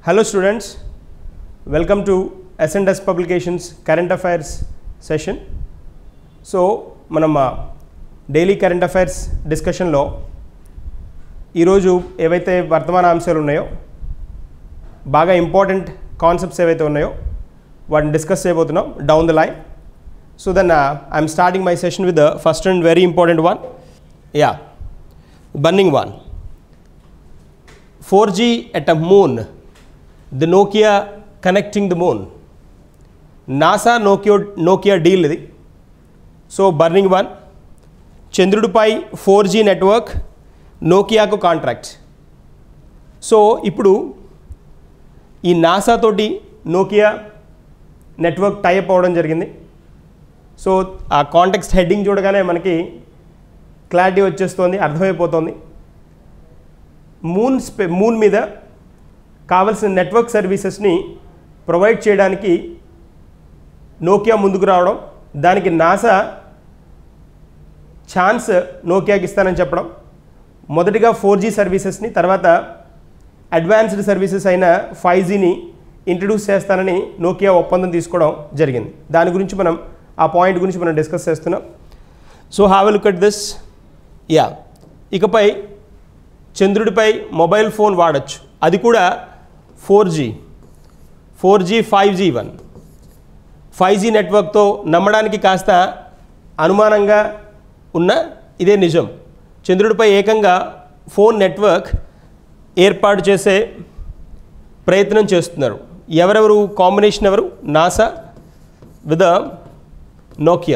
Hello students, welcome to S&S Publications Current Affairs session. So మనం daily current affairs డిస్కషన్లో ఈరోజు ఏవైతే వర్తమాన అంశాలు ఉన్నాయో బాగా ఇంపార్టెంట్ కాన్సెప్ట్స్ ఏవైతే ఉన్నాయో వాటిని డిస్కస్ చేయబోతున్నాం down the line so then I'm starting my session with the first and very important one yeah burning one 4G at a moon, the Nokia connecting the moon. NASA Nokia Nokia deal ఇది so burning one చంద్రుడిపై four G network నోకియాకు contract so ఇప్పుడు ఈ NASA తోటి Nokia network type అవ్వడం జరిగింది so ఆ context heading చూడగానే మనకి క్లారిటీ వచ్చేస్తుంది అర్థమైపోతుంది మూన్ స్పే మూన్ మీద కావలసిన నెట్వర్క్ సర్వీసెస్ని ప్రొవైడ్ చేయడానికి నోకియా ముందుకు రావడం దానికి నాసా ఛాన్స్ నోకియాకి ఇస్తానని చెప్పడం మొదటిగా ఫోర్ జీ సర్వీసెస్ని తర్వాత అడ్వాన్స్డ్ సర్వీసెస్ అయిన ఫైవ్ జీని ఇంట్రడ్యూస్ చేస్తానని నోకియా ఒప్పందం తీసుకోవడం జరిగింది దాని గురించి మనం ఆ పాయింట్ గురించి మనం డిస్కస్ చేస్తున్నాం so have look at this yeah ఇకపై చంద్రుడిపై మొబైల్ ఫోన్ వాడచ్చు అది కూడా four G four G five G one five G నెట్వర్క్తో నమ్మడానికి కాస్త అనుమానంగా ఉన్న ఇదే నిజం చంద్రుడిపై ఏకంగా ఫోన్ నెట్వర్క్ ఏర్పాటు చేసే ప్రయత్నం చేస్తున్నారు ఎవరెవరు కాంబినేషన్ ఎవరు NASA with Nokia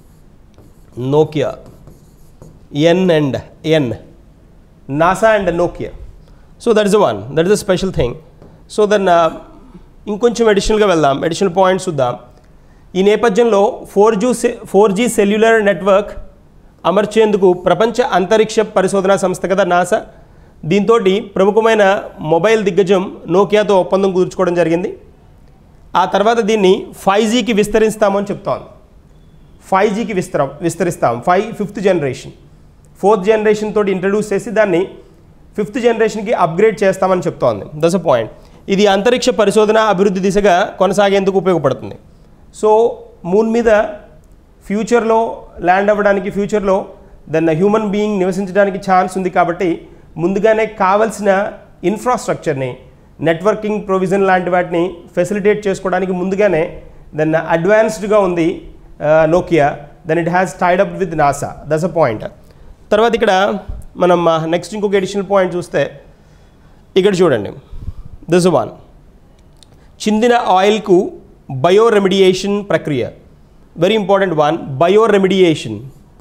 Nokia N and N NASA and Nokia so that is one that is a special thing so then ఇంకొంచెం అడిషనల్గా వెళ్దాం అడిషనల్ పాయింట్స్ చూద్దాం ఈ నేపథ్యంలో ఫోర్ జూ ఫోర్ జీ సెల్యులర్ నెట్వర్క్ అమర్చేందుకు ప్రపంచ అంతరిక్ష పరిశోధనా సంస్థ కదా నాసా దీంతో ప్రముఖమైన మొబైల్ దిగ్గజం నోకియాతో ఒప్పందం కుదుర్చుకోవడం జరిగింది ఆ తర్వాత దీన్ని ఫైవ్ జీకి విస్తరిస్తామని చెప్తోంది ఫైవ్ జీకి విస్తర విస్తరిస్తాం five fifth generation fourth generation తోటి ఇంట్రడ్యూస్ చేసి దాన్ని ఫిఫ్త్ జనరేషన్కి అప్గ్రేడ్ చేస్తామని చెప్తోంది దస్ అ పాయింట్ ఇది అంతరిక్ష పరిశోధన అభివృద్ధి దిశగా కొనసాగేందుకు ఉపయోగపడుతుంది సో మూన్ మీద ఫ్యూచర్లో ల్యాండ్ అవ్వడానికి ఫ్యూచర్లో దన్న హ్యూమన్ బీయింగ్ నివసించడానికి ఛాన్స్ ఉంది కాబట్టి ముందుగానే కావలసిన ఇన్ఫ్రాస్ట్రక్చర్ని నెట్వర్కింగ్ ప్రొవిజన్ లాంటి వాటిని ఫెసిలిటేట్ చేసుకోవడానికి ముందుగానే దన్న అడ్వాన్స్డ్గా ఉంది Nokia then it has tied up with NASA thus a point తర్వాత ఇక్కడ మనం నెక్స్ట్ ఇంకొక ఎడిషనల్ పాయింట్ చూస్తే ఇక్కడ చూడండి దిస్ వన్ చిందిన ఆయిల్కు బయో రెమిడియేషన్ ప్రక్రియ very important one bioremediation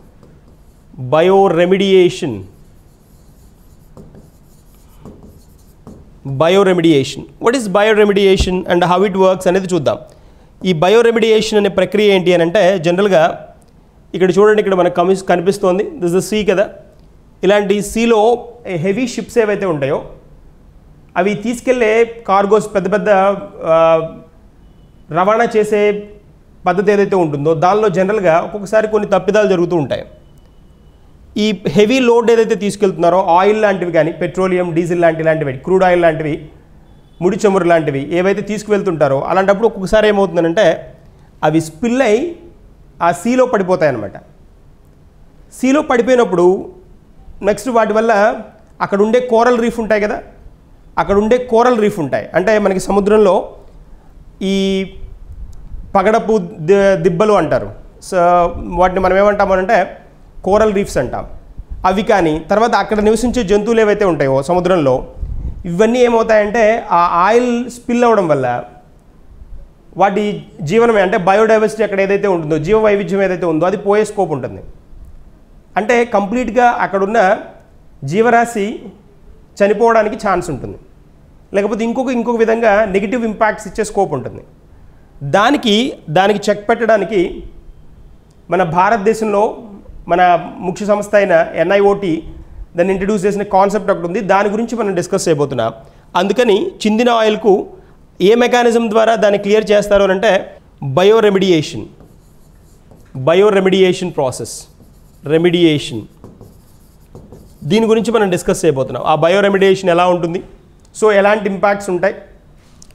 bioremediation bioremediation what is bioremediation and how it works అనేది చూద్దాం ఈ బయో రెమిడియేషన్ అనే ప్రక్రియ ఏంటి అని అంటే జనరల్గా ఇక్కడ చూడండి ఇక్కడ మనకు కమి కనిపిస్తోంది దిస్ ద సీ కదా ఇలాంటి సీలో హెవీ షిప్స్ ఏవైతే ఉంటాయో అవి తీసుకెళ్లే కార్గోస్ పెద్ద పెద్ద రవాణా చేసే పద్ధతి ఏదైతే ఉంటుందో దానిలో జనరల్గా ఒక్కొక్కసారి కొన్ని తప్పిదాలు జరుగుతూ ఉంటాయి ఈ హెవీ లోడ్ ఏదైతే తీసుకెళ్తున్నారో ఆయిల్ లాంటివి కానీ పెట్రోలియం డీజిల్ లాంటి లాంటివి క్రూడ్ ఆయిల్ లాంటివి ముడి చమురు లాంటివి ఏవైతే తీసుకువెళ్తుంటారో అలాంటప్పుడు ఒక్కొక్కసారి ఏమవుతుందంటే అవి స్పిల్ అయి ఆ సీలో పడిపోతాయి అన్నమాట సీలో పడిపోయినప్పుడు నెక్స్ట్ వాటి వల్ల అక్కడ ఉండే కోరల్ రీఫ్ ఉంటాయి కదా అక్కడ ఉండే కోరల్ రీఫ్ ఉంటాయి అంటే మనకి సముద్రంలో ఈ పగడపు దిబ్బలు అంటారు సో వాటిని మనం ఏమంటామనంటే కోరల్ రీఫ్స్ అంటాం అవి కానీ తర్వాత అక్కడ నివసించే జంతువులు ఏవైతే ఉంటాయో సముద్రంలో ఇవన్నీ ఏమవుతాయంటే ఆ ఆయిల్ స్పిల్ అవ్వడం వల్ల వాటి జీవనమే అంటే బయోడైవర్సిటీ అక్కడ ఏదైతే ఉంటుందో జీవ వైవిధ్యం ఏదైతే ఉందో అది పోయే స్కోప్ ఉంటుంది అంటే కంప్లీట్గా అక్కడున్న జీవరాశి చనిపోవడానికి ఛాన్స్ ఉంటుంది లేకపోతే ఇంకొక ఇంకొక విధంగా నెగిటివ్ ఇంపాక్ట్స్ ఇచ్చే స్కోప్ ఉంటుంది దానికి దానికి చెక్ పెట్టడానికి మన భారతదేశంలో మన ముఖ్య సంస్థ అయిన ఎన్ఐఓటి దాన్ని ఇంట్రడ్యూస్ చేసిన కాన్సెప్ట్ ఒకటి ఉంది దాని గురించి మనం డిస్కస్ చేయబోతున్నాం అందుకని చిందిన ఆయిల్కు ఏ మెకానిజం ద్వారా దాన్ని క్లియర్ చేస్తారు అని అంటే bioremediation bioremediation process remediation దీని గురించి మనం డిస్కస్ చేయబోతున్నాం ఆ బయో రెమిడియేషన్ ఎలా ఉంటుంది సో ఎలాంటి ఇంపాక్ట్స్ ఉంటాయి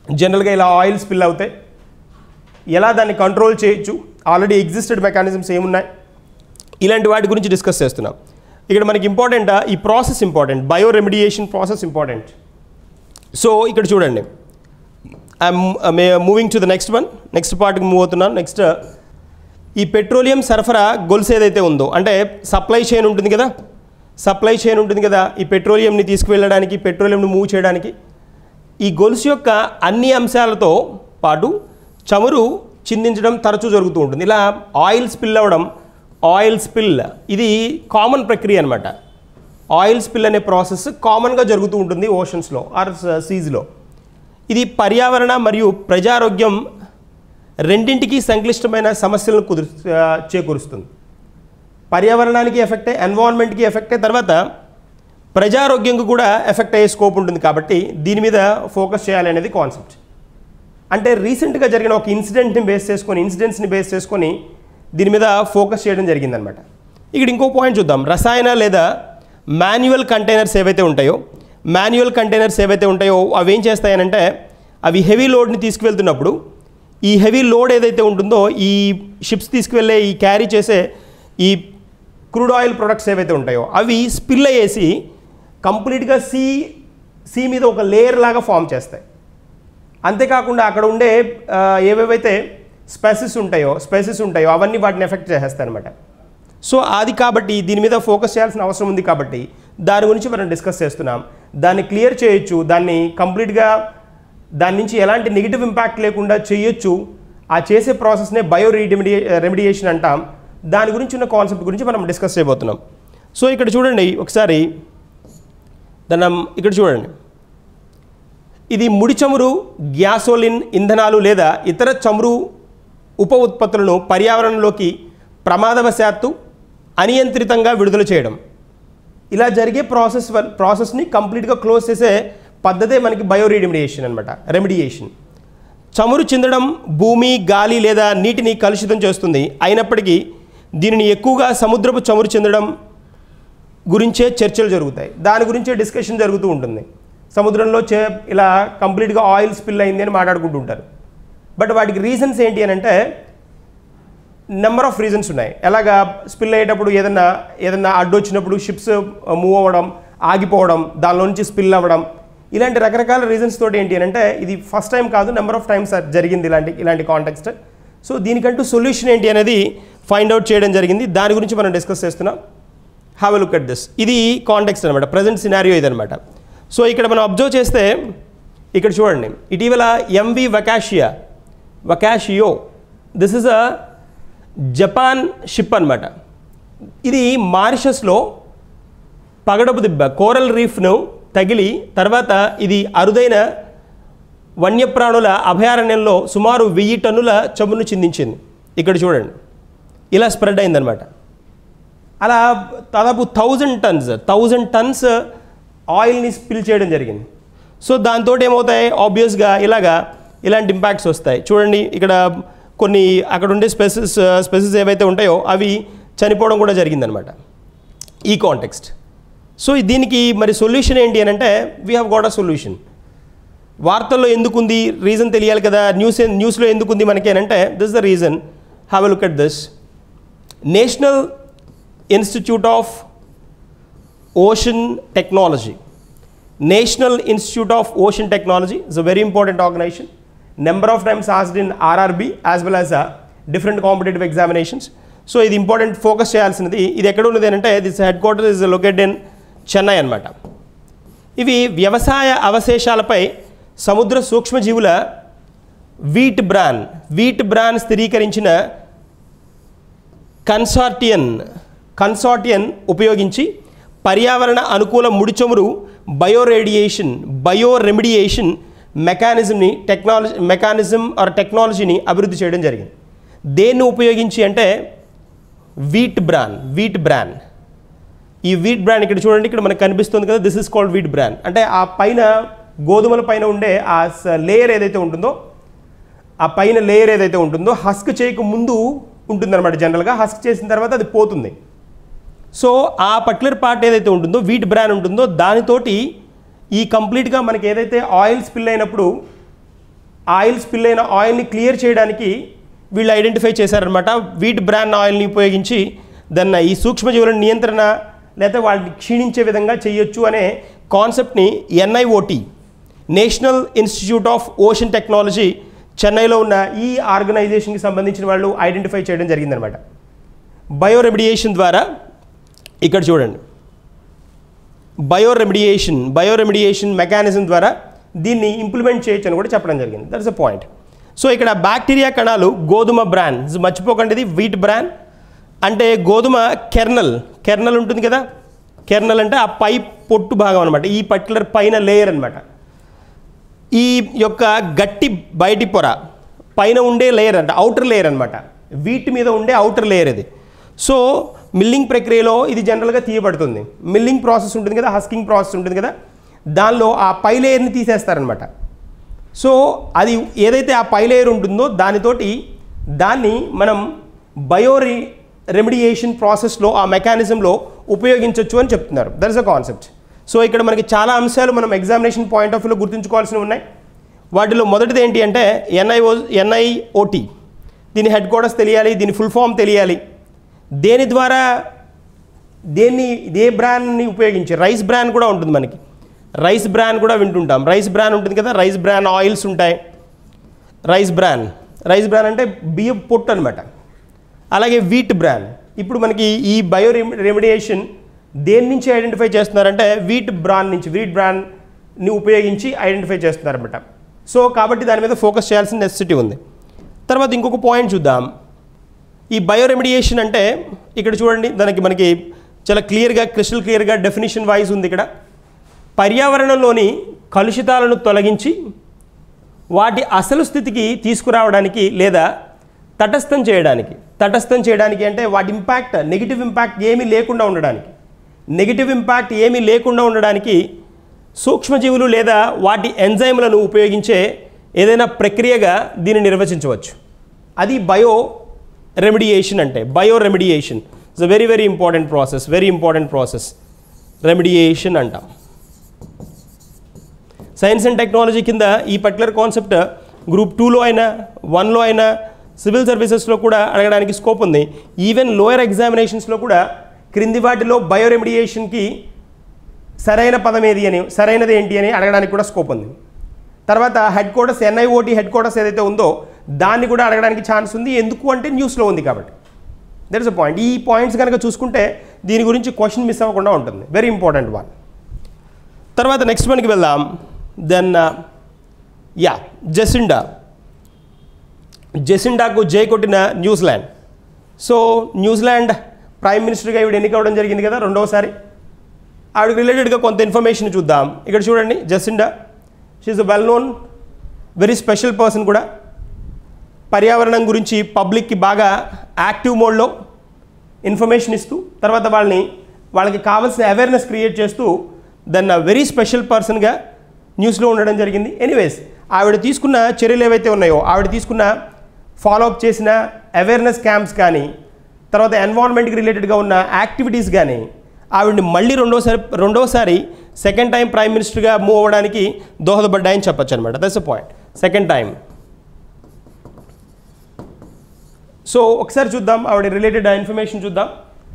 జనరల్గా ఇలా ఆయిల్ స్పిల్ అవుతాయి ఎలా దాన్ని కంట్రోల్ చేయొచ్చు ఆల్రెడీ ఎగ్జిస్టెడ్ మెకానిజమ్స్ ఏమున్నాయి ఇలాంటి వాటి గురించి డిస్కస్ చేస్తున్నాం ఇక్కడ మనకి ఇంపార్టెంట్ ఈ process important bioremediation process important so ఇక్కడ చూడండి I'm moving to the next one next పార్ట్కి మూవ్ అవుతున్నాను నెక్స్ట్ ఈ పెట్రోలియం సరఫరా గొలుసు ఏదైతే ఉందో అంటే సప్లై చైన్ ఉంటుంది కదా సప్లై చైన్ ఉంటుంది కదా ఈ పెట్రోలియంని తీసుకువెళ్ళడానికి పెట్రోలియంని మూవ్ చేయడానికి ఈ గొలుసు యొక్క అన్ని అంశాలతో పాటు చమురు చిందించడం తరచూ జరుగుతూ ఉంటుంది ఇలా ఆయిల్ స్పిల్ అవ్వడం ఆయిల్ స్పిల్ ఇది కామన్ ప్రక్రియ అనమాట ఆయిల్ స్పిల్ అనే ప్రాసెస్ కామన్గా జరుగుతూ ఉంటుంది ఓషన్స్లో ఆర్ సీజ్లో ఇది పర్యావరణ మరియు ప్రజారోగ్యం రెండింటికి సంక్లిష్టమైన సమస్యలను కుదురు ఆ, చేకూరుస్తుంది పర్యావరణానికి ఎఫెక్టే ఎన్వైరాన్మెంట్కి ఎఫెక్టే తర్వాత ప్రజారోగ్యంకు కూడా ఎఫెక్ట్ అయ్యే స్కోప్ ఉంటుంది కాబట్టి దీని మీద ఫోకస్ చేయాలి అనేది కాన్సెప్ట్ అంటే రీసెంట్గా జరిగిన ఒక ఇన్సిడెంట్ని బేస్ చేసుకొని ఇన్సిడెంట్స్ని బేస్ చేసుకొని దీని మీద ఫోకస్ చేయడం జరిగిందనమాట ఇక్కడ ఇంకో పాయింట్ చూద్దాం రసాయన లేదా మాన్యువల్ కంటైనర్స్ ఏవైతే ఉంటాయో మాన్యువల్ కంటైనర్స్ ఏవైతే ఉంటాయో అవి ఏం చేస్తాయనంటే అవి హెవీ లోడ్ని తీసుకువెళ్తున్నప్పుడు ఈ హెవీ లోడ్ ఏదైతే ఉంటుందో ఈ షిప్స్ తీసుకువెళ్ళే ఈ క్యారీ చేసే ఈ క్రూడ్ ఆయిల్ ప్రొడక్ట్స్ ఏవైతే ఉంటాయో అవి స్పిల్ అయ్యేసి కంప్లీట్గా సీ సీ మీద ఒక లేయర్ లాగా ఫామ్ చేస్తాయి అంతేకాకుండా అక్కడ ఉండే ఆ, ఏవేవైతే స్పెసిస్ ఉంటాయో స్పెసిస్ ఉంటాయో అవన్నీ వాటిని ఎఫెక్ట్ చేసేస్తాయి అనమాట సో అది కాబట్టి దీని మీద ఫోకస్ చేయాల్సిన అవసరం ఉంది కాబట్టి దాని గురించి మనం డిస్కస్ చేస్తున్నాం దాన్ని క్లియర్ చేయొచ్చు దాన్ని కంప్లీట్గా దాని నుంచి ఎలాంటి నెగిటివ్ ఇంపాక్ట్ లేకుండా చేయొచ్చు ఆ చేసే ప్రాసెస్నే బయో రీడిమిడియే రెమిడియేషన్ అంటాం దాని గురించి ఉన్న కాన్సెప్ట్ గురించి మనం డిస్కస్ చేయబోతున్నాం సో ఇక్కడ చూడండి ఒకసారి దాన్ని ఇక్కడ చూడండి ఇది ముడి చమురు గ్యాసోలిన్ ఇంధనాలు లేదా ఇతర చమురు ఉప ఉత్పత్తులను పర్యావరణంలోకి ప్రమాదవశాత్తు అనియంత్రితంగా విడుదల చేయడం ఇలా జరిగే ప్రాసెస్ వల్- ప్రాసెస్ని కంప్లీట్గా క్లోజ్ చేసే పద్ధతే మనకి బయో రెమిడియేషన్ అనమాట రెమిడియేషన్ చమురు చిందడం భూమి గాలి లేదా నీటిని కలుషితం చేస్తుంది అయినప్పటికీ దీనిని ఎక్కువగా సముద్రపు చమురు చెందడం గురించే చర్చలు జరుగుతాయి దాని గురించే డిస్కషన్ జరుగుతూ ఉంటుంది సముద్రంలో చే ఇలా కంప్లీట్గా ఆయిల్ స్పిల్ అయింది అని మాట్లాడుకుంటూ ఉంటారు బట్ వాటికి రీజన్స్ ఏంటి అని అంటే నెంబర్ ఆఫ్ రీజన్స్ ఉన్నాయి ఎలాగా స్పిల్ అయ్యేటప్పుడు ఏదన్నా ఏదన్నా అడ్డు వచ్చినప్పుడు షిప్స్ మూవ్ అవ్వడం ఆగిపోవడం దానిలో నుంచి స్పిల్ అవ్వడం ఇలాంటి రకరకాల రీజన్స్ తోటి ఏంటి అని అంటే ఇది ఫస్ట్ టైం కాదు నెంబర్ ఆఫ్ టైమ్స్ జరిగింది ఇలాంటి ఇలాంటి కాంటెక్స్ట్ సో దీనికంటూ సొల్యూషన్ ఏంటి అనేది ఫైండ్ అవుట్ చేయడం జరిగింది దాని గురించి మనం డిస్కస్ చేస్తున్నాం have a look at this ఇది కాంటెక్స్ట్ అనమాట ప్రజెంట్ సినారియో ఇదనమాట సో ఇక్కడ మనం అబ్జర్వ్ చేస్తే ఇక్కడ చూడండి ఇటీవల MV Wakashio Wakashio this is a Japan ship అనమాట ఇది మారిషస్లో పగడపు దిబ్బ కోరల్ రీఫ్ను తగిలి తర్వాత ఇది అరుదైన వన్యప్రాణుల అభయారణ్యంలో సుమారు వెయ్యి టన్నుల చమురును చిందించింది ఇక్కడ చూడండి ఇలా స్ప్రెడ్ అయిందనమాట అలా దాదాపు థౌజండ్ టన్స్ థౌజండ్ టన్స్ ఆయిల్ని స్పిల్ చేయడం జరిగింది సో దాంతో ఏమవుతాయి ఆబ్వియస్గా ఇలాగా ఇలాంటి ఇంపాక్ట్స్ వస్తాయి చూడండి ఇక్కడ కొన్ని అక్కడ ఉండే స్పెసిస్ స్పెసిస్ ఏవైతే ఉంటాయో అవి చనిపోవడం కూడా జరిగిందనమాట ఈ కాంటెక్స్ట్ సో దీనికి మరి సొల్యూషన్ ఏంటి అని అంటే we have got a solution వార్తల్లో ఎందుకుంది రీజన్ తెలియాలి కదా న్యూస్ న్యూస్లో ఎందుకుంది మనకి అని అంటే this the reason have a look at this National Institute of Ocean Technology National Institute of Ocean Technology is a very important organization number of times asked in RRB as well as different competitive examinations so ఇది ఇంపార్టెంట్ focus చేయాల్సినది ఇది ఎక్కడ ఉన్నది అంటే this headquarter is located in Chennai అనమాట ఇవి వ్యవసాయ అవశేషాలపై సముద్ర సూక్ష్మజీవుల వీట్ బ్రాన్ వీట్ బ్రాన్ స్థిరీకరించిన కన్సార్టియన్ కన్సార్టియన్ ఉపయోగించి పర్యావరణ అనుకూల ముడి చమురు బయోరేడియేషన్ బయో రెమిడియేషన్ మెకానిజంని టెక్నాలజీ మెకానిజం ఆర్ టెక్నాలజీని అభివృద్ధి చేయడం జరిగింది దేన్ని ఉపయోగించి అంటే వీట్ బ్రాన్ వీట్ బ్రాన్ ఈ వీట్ బ్రాండ్ ఇక్కడ చూడండి ఇక్కడ మనకు కనిపిస్తుంది కదా this is called wheat brand అంటే ఆ పైన గోధుమల పైన ఉండే ఆ లేయర్ ఏదైతే ఉంటుందో ఆ పైన లేయర్ ఏదైతే ఉంటుందో హస్క్ చేయక ముందు ఉంటుందన్నమాట జనరల్గా హస్క్ చేసిన తర్వాత అది పోతుంది సో ఆ పర్టికులర్ పార్ట్ ఏదైతే ఉంటుందో వీట్ బ్రాన్ ఉంటుందో దానితోటి ఈ కంప్లీట్గా మనకి ఏదైతే ఆయిల్ స్పిల్ అయినప్పుడు ఆయిల్ స్పిల్ అయిన ఆయిల్ని క్లియర్ చేయడానికి వీళ్ళు ఐడెంటిఫై చేశారనమాట వీట్ బ్రాండ్ ఆయిల్ని ఉపయోగించి దాన్ని ఈ సూక్ష్మజీవుల నియంత్రణ లేదా వాళ్ళని క్షీణించే విధంగా చేయొచ్చు అనే కాన్సెప్ట్ని NIOT National Institute of Ocean Technology చెన్నైలో ఉన్న ఈ ఆర్గనైజేషన్కి సంబంధించిన వాళ్ళు ఐడెంటిఫై చేయడం జరిగిందనమాట బయో రెమిడియేషన్ ద్వారా ఇక్కడ చూడండి bioremediation bioremediation mechanism ద్వారా దీన్ని ఇంప్లిమెంట్ చేయొచ్చు అని కూడా చెప్పడం జరిగింది దట్స్ అ పాయింట్ సో ఇక్కడ బ్యాక్టీరియా కణాలు గోధుమ బ్రాన్ మర్చిపోకండి ఇది వీట్ బ్రాన్ అంటే గోధుమ కెర్నల్ కెర్నల్ ఉంటుంది కదా కెర్నల్ అంటే ఆ పై పొట్టు భాగం అనమాట ఈ పర్టికులర్ పైన లేయర్ అనమాట ఈ యొక్క గట్టి బయటి పొర పైన ఉండే లేయర్ అంట అవుటర్ లేయర్ అనమాట వీటి మీద ఉండే అవుటర్ లేయర్ ఇది సో మిల్లింగ్ ప్రక్రియలో ఇది జనరల్గా తీయబడుతుంది మిల్లింగ్ ప్రాసెస్ ఉంటుంది కదా హస్కింగ్ ప్రాసెస్ ఉంటుంది కదా దానిలో ఆ పై లేయర్ని తీసేస్తారనమాట సో అది ఏదైతే ఆ పై లేయర్ ఉంటుందో దానితోటి దాన్ని మనం బయో రి రెమిడియేషన్ ప్రాసెస్లో ఆ మెకానిజంలో ఉపయోగించవచ్చు అని చెప్తున్నారు that is a concept so ఇక్కడ మనకి చాలా అంశాలు మనం ఎగ్జామినేషన్ పాయింట్ ఆఫ్ వ్యూలో గుర్తుంచుకోవాల్సినవి ఉన్నాయి వాటిలో మొదటిది ఏంటి అంటే ఎన్ఐఓ ఎన్ఐఓటి దీని హెడ్ క్వార్టర్స్ తెలియాలి దీని ఫుల్ ఫామ్ తెలియాలి దేని ద్వారా దేన్ని ఏ బ్రాండ్ని ఉపయోగించి రైస్ బ్రాండ్ కూడా ఉంటుంది మనకి రైస్ బ్రాండ్ కూడా వింటుంటాం రైస్ బ్రాండ్ ఉంటుంది కదా రైస్ బ్రాండ్ ఆయిల్స్ ఉంటాయి రైస్ బ్రాండ్ రైస్ బ్రాండ్ అంటే బియ్యం పొట్టు అనమాట అలాగే వీట్ బ్రాండ్ ఇప్పుడు మనకి ఈ బయో రెమిడియేషన్ దేని నుంచి ఐడెంటిఫై చేస్తున్నారంటే వీట్ బ్రాండ్ నుంచి వీట్ బ్రాండ్ని ఉపయోగించి ఐడెంటిఫై చేస్తున్నారన్నమాట సో కాబట్టి దాని మీద ఫోకస్ చేయాల్సిన నెసెసిటీ ఉంది తర్వాత ఇంకొక పాయింట్ చూద్దాం ఈ బయో రెమిడియేషన్ అంటే ఇక్కడ చూడండి దానికి మనకి చాలా క్లియర్గా క్రిస్టల్ క్లియర్గా డెఫినేషన్ వైజ్ ఉంది ఇక్కడ పర్యావరణంలోని కలుషితాలను తొలగించి వాటి అసలు స్థితికి తీసుకురావడానికి లేదా తటస్థం చేయడానికి తటస్థం చేయడానికి అంటే వాటి ఇంపాక్ట్ నెగిటివ్ ఇంపాక్ట్ ఏమీ లేకుండా ఉండడానికి నెగిటివ్ ఇంపాక్ట్ ఏమీ లేకుండా ఉండడానికి సూక్ష్మజీవులు లేదా వాటి ఎంజైమ్లను ఉపయోగించే ఏదైనా ప్రక్రియగా దీన్ని నిర్వచించవచ్చు అది బయో రెమిడియేషన్ అంటే bioremediation it's a very very important process very important process remediation అంటాం సైన్స్ అండ్ టెక్నాలజీ కింద ఈ పర్టికులర్ కాన్సెప్ట్ గ్రూప్ టూలో అయినా వన్లో అయినా సివిల్ సర్వీసెస్లో కూడా అడగడానికి స్కోప్ ఉంది ఈవెన్ లోయర్ ఎగ్జామినేషన్స్లో కూడా క్రింది వాటిలో బయో రెమిడియేషన్కి సరైన పదం ఏది అని సరైనది ఏంటి అని అడగడానికి కూడా స్కోప్ ఉంది తర్వాత headquarters NIOT headquarters ఏదైతే ఉందో దాన్ని కూడా అడగడానికి ఛాన్స్ ఉంది ఎందుకు అంటే న్యూస్లో ఉంది కాబట్టి దట్ ఇస్ అ పాయింట్ ఈ పాయింట్స్ కనుక చూసుకుంటే దీని గురించి క్వశ్చన్ మిస్ అవ్వకుండా ఉంటుంది వెరీ ఇంపార్టెంట్ వన్ తర్వాత నెక్స్ట్ మనకి వెళ్దాం దెన్ యా జెసిండా జెసిండాకు జై కొట్టిన న్యూజిలాండ్ సో న్యూజిలాండ్ ప్రైమ్ మినిస్టర్గా ఈవిడ ఎన్నికవడం జరిగింది కదా రెండవసారి ఆవిడకి రిలేటెడ్గా కొంత ఇన్ఫర్మేషన్ చూద్దాం ఇక్కడ చూడండి Jacinda she a well known very special person కూడా పర్యావరణం గురించి పబ్లిక్కి బాగా యాక్టివ్ మోడ్లో ఇన్ఫర్మేషన్ ఇస్తూ తర్వాత వాళ్ళని వాళ్ళకి కావాల్సిన అవేర్నెస్ క్రియేట్ చేస్తూ దాన్ని వెరీ స్పెషల్ పర్సన్గా న్యూస్లో ఉండడం జరిగింది ఎనీవేస్ ఆవిడ తీసుకున్న చర్యలు ఏవైతే ఉన్నాయో ఆవిడ తీసుకున్న ఫాలోఅప్ చేసిన అవేర్నెస్ క్యాంప్స్ కానీ తర్వాత ఎన్వైరాన్మెంట్కి రిలేటెడ్గా ఉన్న యాక్టివిటీస్ కానీ ఆవిడని మళ్ళీ రెండోసారి రెండోసారి సెకండ్ టైం ప్రైమ్ మినిస్టర్గా మూవ్ అవ్వడానికి దోహదపడ్డాయని చెప్పొచ్చు అనమాట that's a point second time so ఒకసారి చూద్దాం ఆవిడ రిలేటెడ్ ఇన్ఫర్మేషన్ చూద్దాం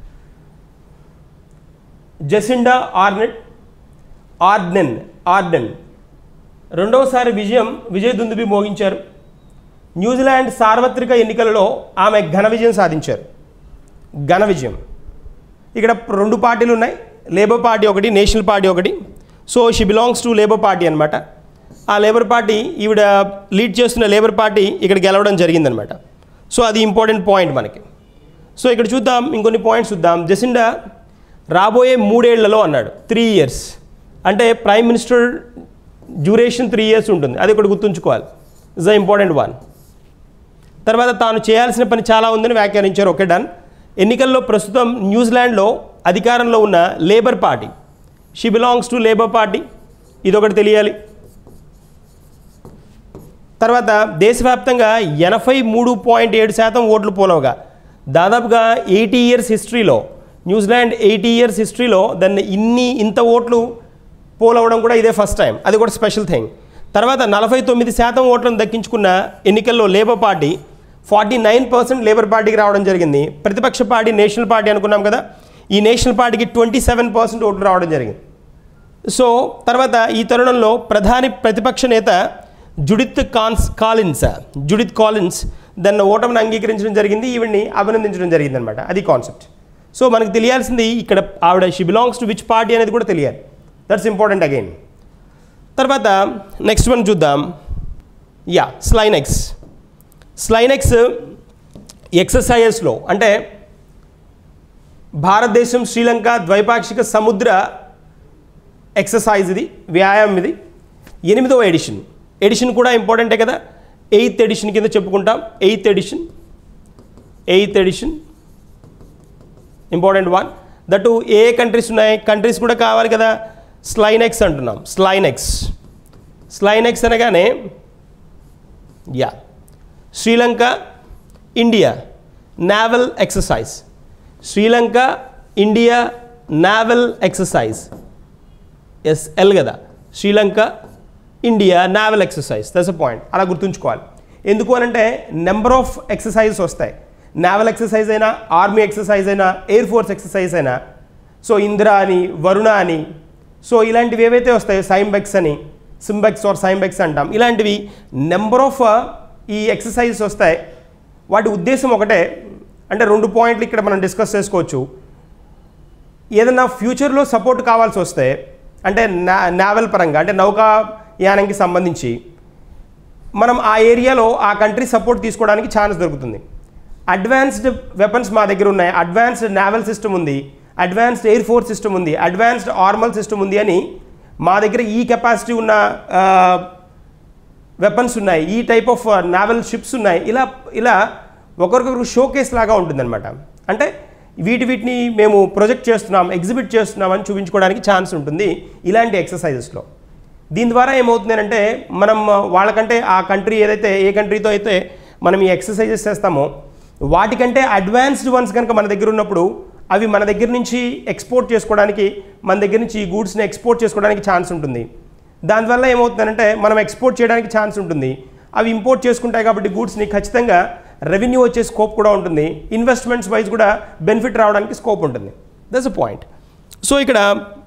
జెసిండా ఆర్నెట్ ఆర్డెన్ ఆర్డెన్ రెండవసారి విజయం విజయ దుందుబి మోగించారు న్యూజిలాండ్ సార్వత్రిక ఎన్నికలలో ఆమె ఘన విజయం సాధించారు ఘన విజయం ఇక్కడ రెండు పార్టీలు ఉన్నాయి లేబర్ పార్టీ ఒకటి నేషనల్ పార్టీ ఒకటి so she belongs to Labour Party అనమాట ఆ లేబర్ పార్టీ ఈవిడ లీడ్ చేస్తున్న లేబర్ పార్టీ ఇక్కడ గెలవడం జరిగిందనమాట సో అది ఇంపార్టెంట్ పాయింట్ మనకి సో ఇక్కడ చూద్దాం ఇంకొన్ని పాయింట్స్ చూద్దాం జెసిండా రాబోయే మూడేళ్లలో అన్నాడు త్రీ ఇయర్స్ అంటే prime minister duration three years ఉంటుంది అది ఒకటి గుర్తుంచుకోవాలి ఇస్ ద ఇంపార్టెంట్ వన్ తర్వాత తాను చేయాల్సిన పని చాలా ఉందని వ్యాఖ్యానించారు ఓకే డన్ ఎన్నికల్లో ప్రస్తుతం న్యూజిలాండ్లో అధికారంలో ఉన్న Labour Party she belongs to Labour Party ఇదొకటి తెలియాలి తర్వాత దేశవ్యాప్తంగా ఎనభై మూడు పాయింట్ ఏడు శాతం ఓట్లు పోలవగా దాదాపుగా ఎయిటీ ఇయర్స్ హిస్టరీలో న్యూజిలాండ్ ఎయిటీ ఇయర్స్ హిస్టరీలో దాన్ని ఇన్ని ఇంత ఓట్లు పోలవడం కూడా ఇదే ఫస్ట్ టైం అది కూడా స్పెషల్ థింగ్ తర్వాత నలభై తొమ్మిది శాతం ఓట్లను దక్కించుకున్న ఎన్నికల్లో Labour Party forty nine percent Labour పార్టీకి రావడం జరిగింది ప్రతిపక్ష పార్టీ నేషనల్ పార్టీ అనుకున్నాం కదా ఈ నేషనల్ పార్టీకి ట్వంటీ సెవెన్ పర్సెంట్ ఓట్లు రావడం జరిగింది సో తర్వాత ఈ తరుణంలో ప్రధాని ప్రతిపక్ష నేత జుడిత్ కాన్స్ కాలిన్స్ జుడిత్ కాలిన్స్ దాన్ని ఓటమిని అంగీకరించడం జరిగింది ఈవిడ్ని అభినందించడం జరిగింది అనమాట అది కాన్సెప్ట్ సో మనకు తెలియాల్సింది ఇక్కడ ఆవిడ she belongs to which party అనేది కూడా తెలియాలి దట్స్ ఇంపార్టెంట్ అగైన్ తర్వాత నెక్స్ట్ వన్ చూద్దాం యా స్లైనెక్స్ స్లైనెక్స్ ఎక్సర్సైజెస్లో అంటే భారతదేశం శ్రీలంక ద్వైపాక్షిక సముద్ర ఎక్సర్సైజ్ ఇది వ్యాయామం ఇది ఎనిమిదవ ఎడిషన్ ఎడిషన్ కూడా ఇంపార్టెంటే కదా ఎయిత్ ఎడిషన్ కింద చెప్పుకుంటాం eighth edition eighth edition important one that ఏ కంట్రీస్ ఉన్నాయి కంట్రీస్ కూడా కావాలి కదా స్లైనెక్స్ అంటున్నాం స్లైనెక్స్ స్లైనెక్స్ అనగానే yeah Sri Lanka India naval exercise Sri Lanka India naval exercise S L కదా Sri Lanka India naval exercise that's a point అలా గుర్తుంచుకోవాలి ఎందుకు అనంటే నెంబర్ ఆఫ్ ఎక్సర్సైజెస్ వస్తాయి నావల్ ఎక్సర్సైజ్ అయినా ఆర్మీ ఎక్సర్సైజ్ అయినా ఎయిర్ ఫోర్స్ ఎక్సర్సైజ్ అయినా సో ఇందిరా అని వరుణ అని సో ఇలాంటివి ఏవైతే వస్తాయో సైంబెక్స్ అని సింబెక్స్ ఆర్ సైంబెక్స్ అంటాం ఇలాంటివి నెంబర్ ఆఫ్ ఈ ఎక్సర్సైజెస్ వస్తాయి వాటి ఉద్దేశం ఒకటే అంటే రెండు పాయింట్లు ఇక్కడ మనం డిస్కస్ చేసుకోవచ్చు ఏదైనా ఫ్యూచర్లో సపోర్ట్ కావాల్సి వస్తే అంటే నా నావల్ పరంగా అంటే నౌకాయానంకి సంబంధించి మనం ఆ ఏరియాలో ఆ కంట్రీ సపోర్ట్ తీసుకోవడానికి ఛాన్స్ దొరుకుతుంది అడ్వాన్స్డ్ వెపన్స్ మా దగ్గర ఉన్నాయి అడ్వాన్స్డ్ నావల్ సిస్టమ్ ఉంది అడ్వాన్స్డ్ ఎయిర్ ఫోర్స్ సిస్టమ్ ఉంది అడ్వాన్స్డ్ ఆర్మల్ సిస్టమ్ ఉంది అని మా దగ్గర ఈ కెపాసిటీ ఉన్న వెపన్స్ ఉన్నాయి ఈ టైప్ ఆఫ్ నావల్ షిప్స్ ఉన్నాయి ఇలా ఇలా ఒకరికొకరు షోకేస్ లాగా ఉంటుందన్నమాట అంటే వీటి వీటిని మేము ప్రొజెక్ట్ చేస్తున్నాం ఎగ్జిబిట్ చేస్తున్నాం అని చూపించుకోవడానికి ఛాన్స్ ఉంటుంది ఇలాంటి ఎక్సర్సైజెస్లో దీని ద్వారా ఏమవుతుంది అంటే మనం వాళ్ళకంటే ఆ కంట్రీ ఏదైతే ఏ కంట్రీతో అయితే మనం ఈ ఎక్సర్సైజెస్ చేస్తామో వాటికంటే అడ్వాన్స్డ్ వన్స్ కనుక మన దగ్గర ఉన్నప్పుడు అవి మన దగ్గర నుంచి ఎక్స్పోర్ట్ చేసుకోవడానికి మన దగ్గర నుంచి ఈ గూడ్స్ని ఎక్స్పోర్ట్ చేసుకోవడానికి ఛాన్స్ ఉంటుంది దానివల్ల ఏమవుతుందంటే మనం ఎక్స్పోర్ట్ చేయడానికి ఛాన్స్ ఉంటుంది అవి ఇంపోర్ట్ చేసుకుంటాయి కాబట్టి గూడ్స్ని ఖచ్చితంగా రెవెన్యూ వచ్చే స్కోప్ కూడా ఉంటుంది ఇన్వెస్ట్మెంట్స్ వైజ్ కూడా బెనిఫిట్ రావడానికి స్కోప్ ఉంటుంది దట్స్ అ పాయింట్ సో ఇక్కడ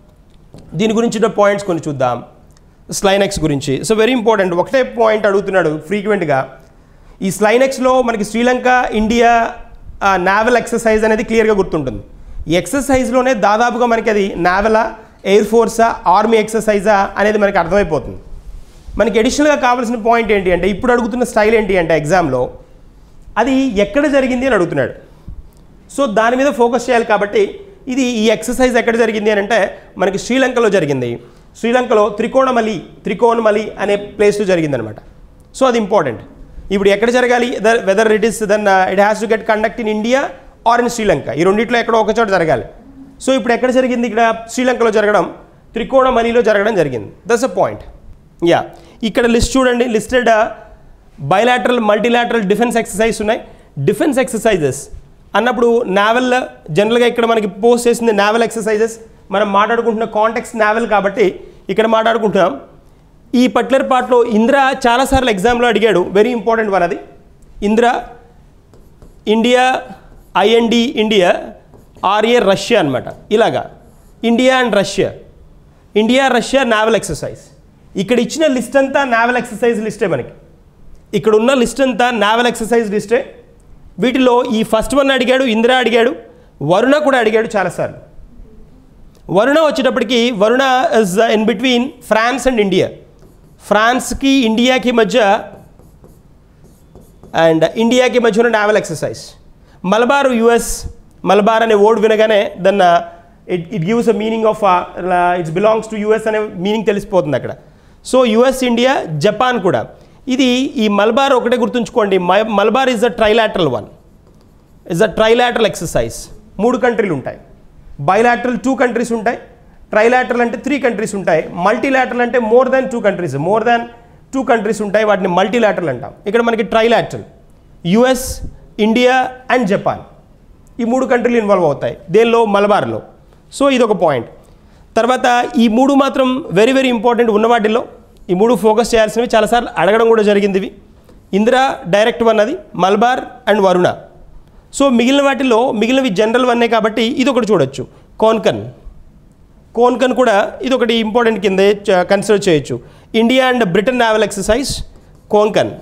దీని గురించిన పాయింట్స్ కొన్ని చూద్దాం స్లైనెక్స్ గురించి సో వెరీ ఇంపార్టెంట్ ఒకటే పాయింట్ అడుగుతున్నాడు ఫ్రీక్వెంట్గా ఈ స్లైనెక్స్లో మనకి శ్రీలంక ఇండియా నావల్ ఎక్సర్సైజ్ అనేది క్లియర్గా గుర్తుంటుంది ఈ ఎక్సర్సైజ్లోనే దాదాపుగా మనకి అది నావలా ఎయిర్ ఫోర్సా ఆర్మీ ఎక్సర్సైజా అనేది మనకి అర్థమైపోతుంది మనకి అడిషనల్గా కావాల్సిన పాయింట్ ఏంటి అంటే ఇప్పుడు అడుగుతున్న స్టైల్ ఏంటి అంటే ఎగ్జామ్లో అది ఎక్కడ జరిగింది అని అడుగుతున్నాడు సో దాని మీద ఫోకస్ చేయాలి కాబట్టి ఇది ఈ ఎక్సర్సైజ్ ఎక్కడ జరిగింది అని అంటే మనకి శ్రీలంకలో జరిగింది శ్రీలంకలో త్రికోణమలి త్రికోణమలి అనే ప్లేస్లో జరిగిందనమాట సో అది ఇంపార్టెంట్ ఇప్పుడు ఎక్కడ జరగాలి whether it is then it has to get conduct in India or in Sri Lanka ఈ రెండిట్లో ఎక్కడో ఒక చోట జరగాలి సో ఇప్పుడు ఎక్కడ జరిగింది ఇక్కడ శ్రీలంకలో జరగడం త్రికోణమలిలో జరగడం జరిగింది దట్స్ అ పాయింట్ యా ఇక్కడ లిస్ట్ చూడండి listed bilateral multilateral defence exercise ఉన్నాయి డిఫెన్స్ ఎక్సర్సైజెస్ అన్నప్పుడు నావల్ జనరల్గా ఇక్కడ మనకి పోస్ట్ చేసింది నావల్ ఎక్సర్సైజెస్ మనం మాట్లాడుకుంటున్న కాంటెక్స్ నావల్ కాబట్టి ఇక్కడ మాట్లాడుకుంటున్నాం ఈ పర్టికులర్ పార్ట్లో ఇందిరా చాలాసార్లు ఎగ్జామ్లో అడిగాడు వెరీ ఇంపార్టెంట్ వన్ అది INDRA India I N D India R A Russia అనమాట ఇలాగా India and Russia India Russia naval exercise ఇక్కడ ఇచ్చిన లిస్ట్ అంతా నావల్ ఎక్సర్సైజ్ లిస్టే మనకి ఇక్కడ ఉన్న లిస్ట్ అంతా నావల్ ఎక్సర్సైజ్ లిస్టే వీటిలో ఈ ఫస్ట్ వన్ అడిగాడు ఇందిరా అడిగాడు వరుణ కూడా అడిగాడు చాలాసార్లు వరుణ వచ్చేటప్పటికి Varuna is in between France and India ఫ్రాన్స్కి ఇండియాకి మధ్య అండ్ ఇండియాకి మధ్య ఉన్న naval exercise Malabar US Malabar అనే వర్డ్ వినగానే దన్న it it gives a meaning of it's belongs to US అనే మీనింగ్ తెలిసిపోతుంది అక్కడ సో యుఎస్ ఇండియా జపాన్ కూడా ఇది ఈ మలబార్ ఒకటే గుర్తుంచుకోండి Malabar is a trilateral one is a trilateral exercise మూడు కంట్రీలు ఉంటాయి బైలాటరల్ టూ కంట్రీస్ ఉంటాయి ట్రైలాటరల్ అంటే త్రీ కంట్రీస్ ఉంటాయి మల్టీలాటరల్ అంటే more than two countries more than two countries ఉంటాయి వాటిని మల్టీలాటరల్ అంటాం ఇక్కడ మనకి trilateral US India and Japan ఈ మూడు కంట్రీలు ఇన్వాల్వ్ అవుతాయి దేనిలో మలబార్లో సో ఇది ఒక పాయింట్ తర్వాత ఈ మూడు మాత్రం వెరీ వెరీ ఇంపార్టెంట్ ఉన్న వాటిల్లో ఈ మూడు ఫోకస్ చేయాల్సినవి చాలాసార్లు అడగడం కూడా జరిగింది ఇవి ఇందిరా డైరెక్ట్ వన్ అది మల్బార్ అండ్ వరుణ సో మిగిలిన వాటిలో మిగిలినవి జనరల్ వన్నే కాబట్టి ఇది ఒకటి చూడొచ్చు కోన్కన్ కోన్కన్ కూడా ఇది ఒకటి ఇంపార్టెంట్ కింద కన్సిడర్ చేయొచ్చు India and Britain naval exercise Konkan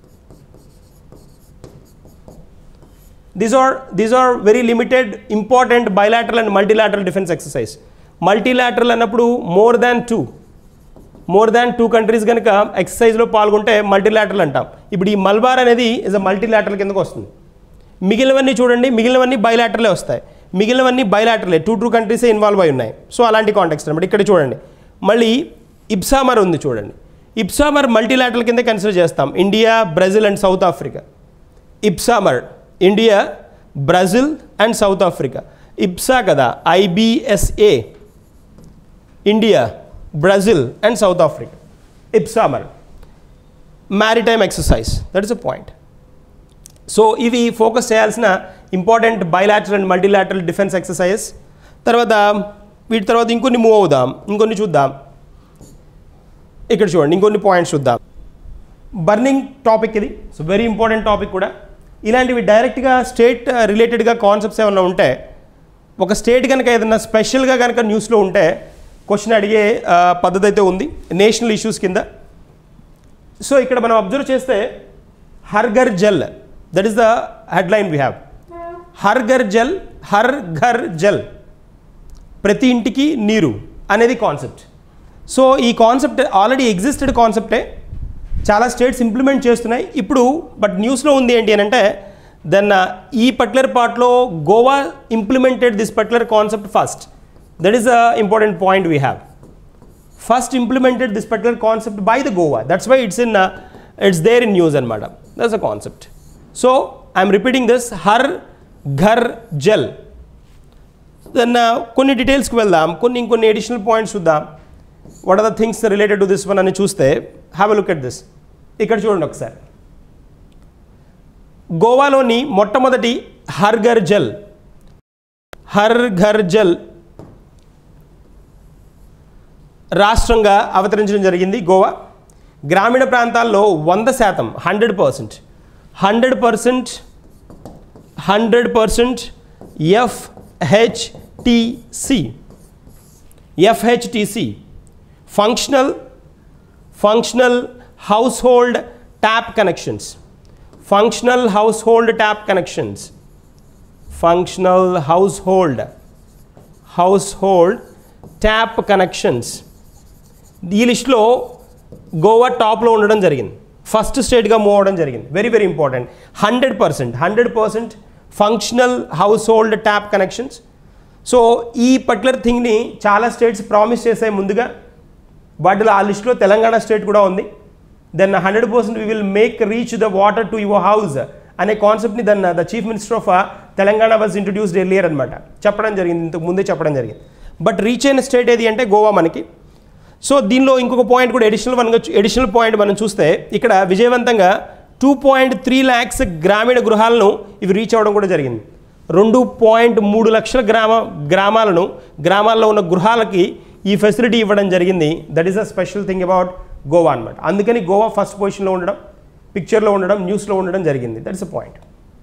these are these are very limited important bilateral and multilateral defence exercise multilateral అన్నప్పుడు more than two more than two countries కనుక ఎక్సర్సైజ్లో పాల్గొంటే మల్టీలాటరల్ అంటాం ఇప్పుడు ఈ మల్బార్ అనేది ఇస్ అ మల్టీలాటరల్ కిందకు వస్తుంది మిగిలినవన్నీ చూడండి మిగిలినవన్నీ బైలాటరలే వస్తాయి మిగిలినవన్నీ బైలాటరలే టూ టూ కంట్రీసే ఇన్వాల్వ్ అయి ఉన్నాయి సో అలాంటి కాంటెక్స్ట్ అనమాట ఇక్కడ చూడండి మళ్ళీ ఇబ్సామర్ ఉంది చూడండి ఇబ్సామర్ మల్టీలాటరల్ కింద కన్సిడర్ చేస్తాం India Brazil and South Africa IBSAMAR India Brazil and South Africa IBSA కదా I B S A India Brazil and South Africa IBSAMAR maritime exercise that is a point so ఇవి ఫోకస్ చేయాల్సిన important bilateral and multilateral defence exercises తర్వాత వీటి తర్వాత ఇంకొన్ని move అవుదాం ఇంకొన్ని చూద్దాం ఇక్కడ చూడండి ఇంకొన్ని పాయింట్స్ చూద్దాం బర్నింగ్ టాపిక్ ఇది సో వెరీ ఇంపార్టెంట్ టాపిక్ కూడా ఇలాంటివి డైరెక్ట్గా స్టేట్ రిలేటెడ్గా కాన్సెప్ట్స్ ఏమైనా ఉంటే ఒక స్టేట్ కనుక ఏదైనా స్పెషల్గా కనుక న్యూస్లో ఉంటే క్వశ్చన్ అడిగే ఆ, పద్ధతి అయితే ఉంది నేషనల్ ఇష్యూస్ కింద సో ఇక్కడ మనం అబ్జర్వ్ చేస్తే Har Ghar Jal that is the headline we have Har Ghar Jal Har Ghar Jal ప్రతి ఇంటికి నీరు అనేది కాన్సెప్ట్ సో ఈ కాన్సెప్ట్ ఆల్రెడీ ఎగ్జిస్టెడ్ కాన్సెప్టే చాలా స్టేట్స్ ఇంప్లిమెంట్ చేస్తున్నాయి ఇప్పుడు బట్ న్యూస్లో ఉంది ఏంటి అని అంటే దెన్ ఈ పర్టికులర్ పార్ట్లో Goa implemented this particular concept first that is the important point we have first implemented this particular concept by the Goa that's why it's in its there in news అనమాట that's a concept so I'm repeating this Har Ghar Jal then కొన్ని డీటెయిల్స్కి వెళ్దాం కొన్ని ఇంకొన్ని additional points చూద్దాం what are the things related to this one అని చూస్తే have look at this ఇక్కడ చూడండి ఒకసారి గోవాలోని మొట్టమొదటి హర్ ఘర్ జల్ హర్ ఘర్ జల్ రాష్ట్రంగా అవతరించడం జరిగింది గోవా గ్రామీణ ప్రాంతాల్లో వంద శాతం hundred percent hundred percent hundred percent F H T C F H T C functional functional household tap connections functional household tap connections functional household household tap connections ఈ లిస్ట్లో గోవా టాప్లో ఉండడం జరిగింది ఫస్ట్ స్టేట్గా మూవ్ అవ్వడం జరిగింది very very important hundred percent hundred percent functional household tap connections so ఈ particular థింగ్ని చాలా స్టేట్స్ ప్రామిస్ చేసాయి ముందుగా వాటిలో ఆ లిస్ట్లో తెలంగాణ స్టేట్ కూడా ఉంది then hundred percent we will make reach the water to your house అనే కాన్సెప్ట్ని then the chief minister of Telangana was introduced earlier అనమాట చెప్పడం జరిగింది ఇంతకు ముందే చెప్పడం జరిగింది బట్ రీచ్ అయిన స్టేట్ ఏది అంటే గోవా మనకి సో దీనిలో ఇంకొక పాయింట్ కూడా ఎడిషనల్ వన్ ఎడిషనల్ పాయింట్ మనం చూస్తే ఇక్కడ విజయవంతంగా టూ పాయింట్ త్రీ ల్యాక్స్ గ్రామీణ గృహాలను ఇవి రీచ్ అవ్వడం కూడా జరిగింది రెండు పాయింట్ మూడు లక్షల గ్రామ గ్రామాలను గ్రామాల్లో ఉన్న గృహాలకి ఈ ఫెసిలిటీ ఇవ్వడం జరిగింది that is a special thing about Goa అనమాట అందుకని గోవా ఫస్ట్ పొజిషన్లో ఉండడం పిక్చర్లో ఉండడం న్యూస్లో ఉండడం జరిగింది దట్ ఇస్ అ పాయింట్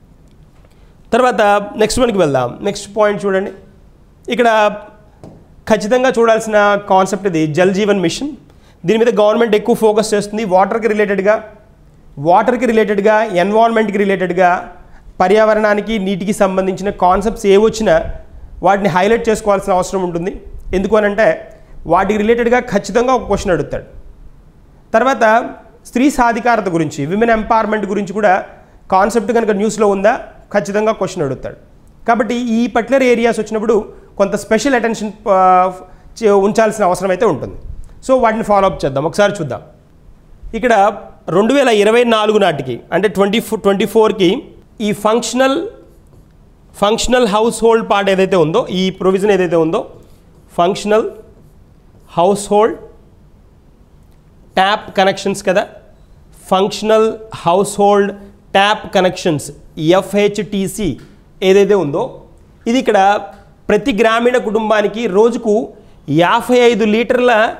తర్వాత నెక్స్ట్ వన్కి వెళ్దాం నెక్స్ట్ పాయింట్ చూడండి ఇక్కడ ఖచ్చితంగా చూడాల్సిన కాన్సెప్ట్ ఇది జల్ జీవన్ మిషన్ దీని మీద గవర్నమెంట్ ఎక్కువ ఫోకస్ చేస్తుంది వాటర్కి రిలేటెడ్గా వాటర్కి రిలేటెడ్గా ఎన్వాల్మెంట్కి రిలేటెడ్గా పర్యావరణానికి నీటికి సంబంధించిన కాన్సెప్ట్స్ ఏ వచ్చినా వాటిని హైలైట్ చేసుకోవాల్సిన అవసరం ఉంటుంది ఎందుకు అనంటే వాటికి రిలేటెడ్గా ఖచ్చితంగా ఒక క్వశ్చన్ అడుగుతాడు తర్వాత స్త్రీ సాధికారత గురించి విమెన్ ఎంపవర్మెంట్ గురించి కూడా కాన్సెప్ట్ కనుక న్యూస్లో ఉందా ఖచ్చితంగా క్వశ్చన్ అడుగుతాడు కాబట్టి ఈ పర్టికులర్ ఏరియాస్ వచ్చినప్పుడు కొంత స్పెషల్ అటెన్షన్ ఉంచాల్సిన అవసరం అయితే ఉంటుంది సో వాటిని ఫాలో అప్ చేద్దాం ఒకసారి చూద్దాం ఇక్కడ రెండు వేల ఇరవై నాలుగు నాటికి అంటే ట్వంటీ ఫోర్ ట్వంటీ ఫోర్కి ఈ functional functional household part ఏదైతే ఉందో ఈ ప్రొవిజన్ ఏదైతే ఉందో functional household tap connections కదా functional household tap connections F H T C ఏదైతే ఉందో ఇది ఇక్కడ ప్రతి గ్రామీణ కుటుంబానికి రోజుకు యాభై ఐదు లీటర్ల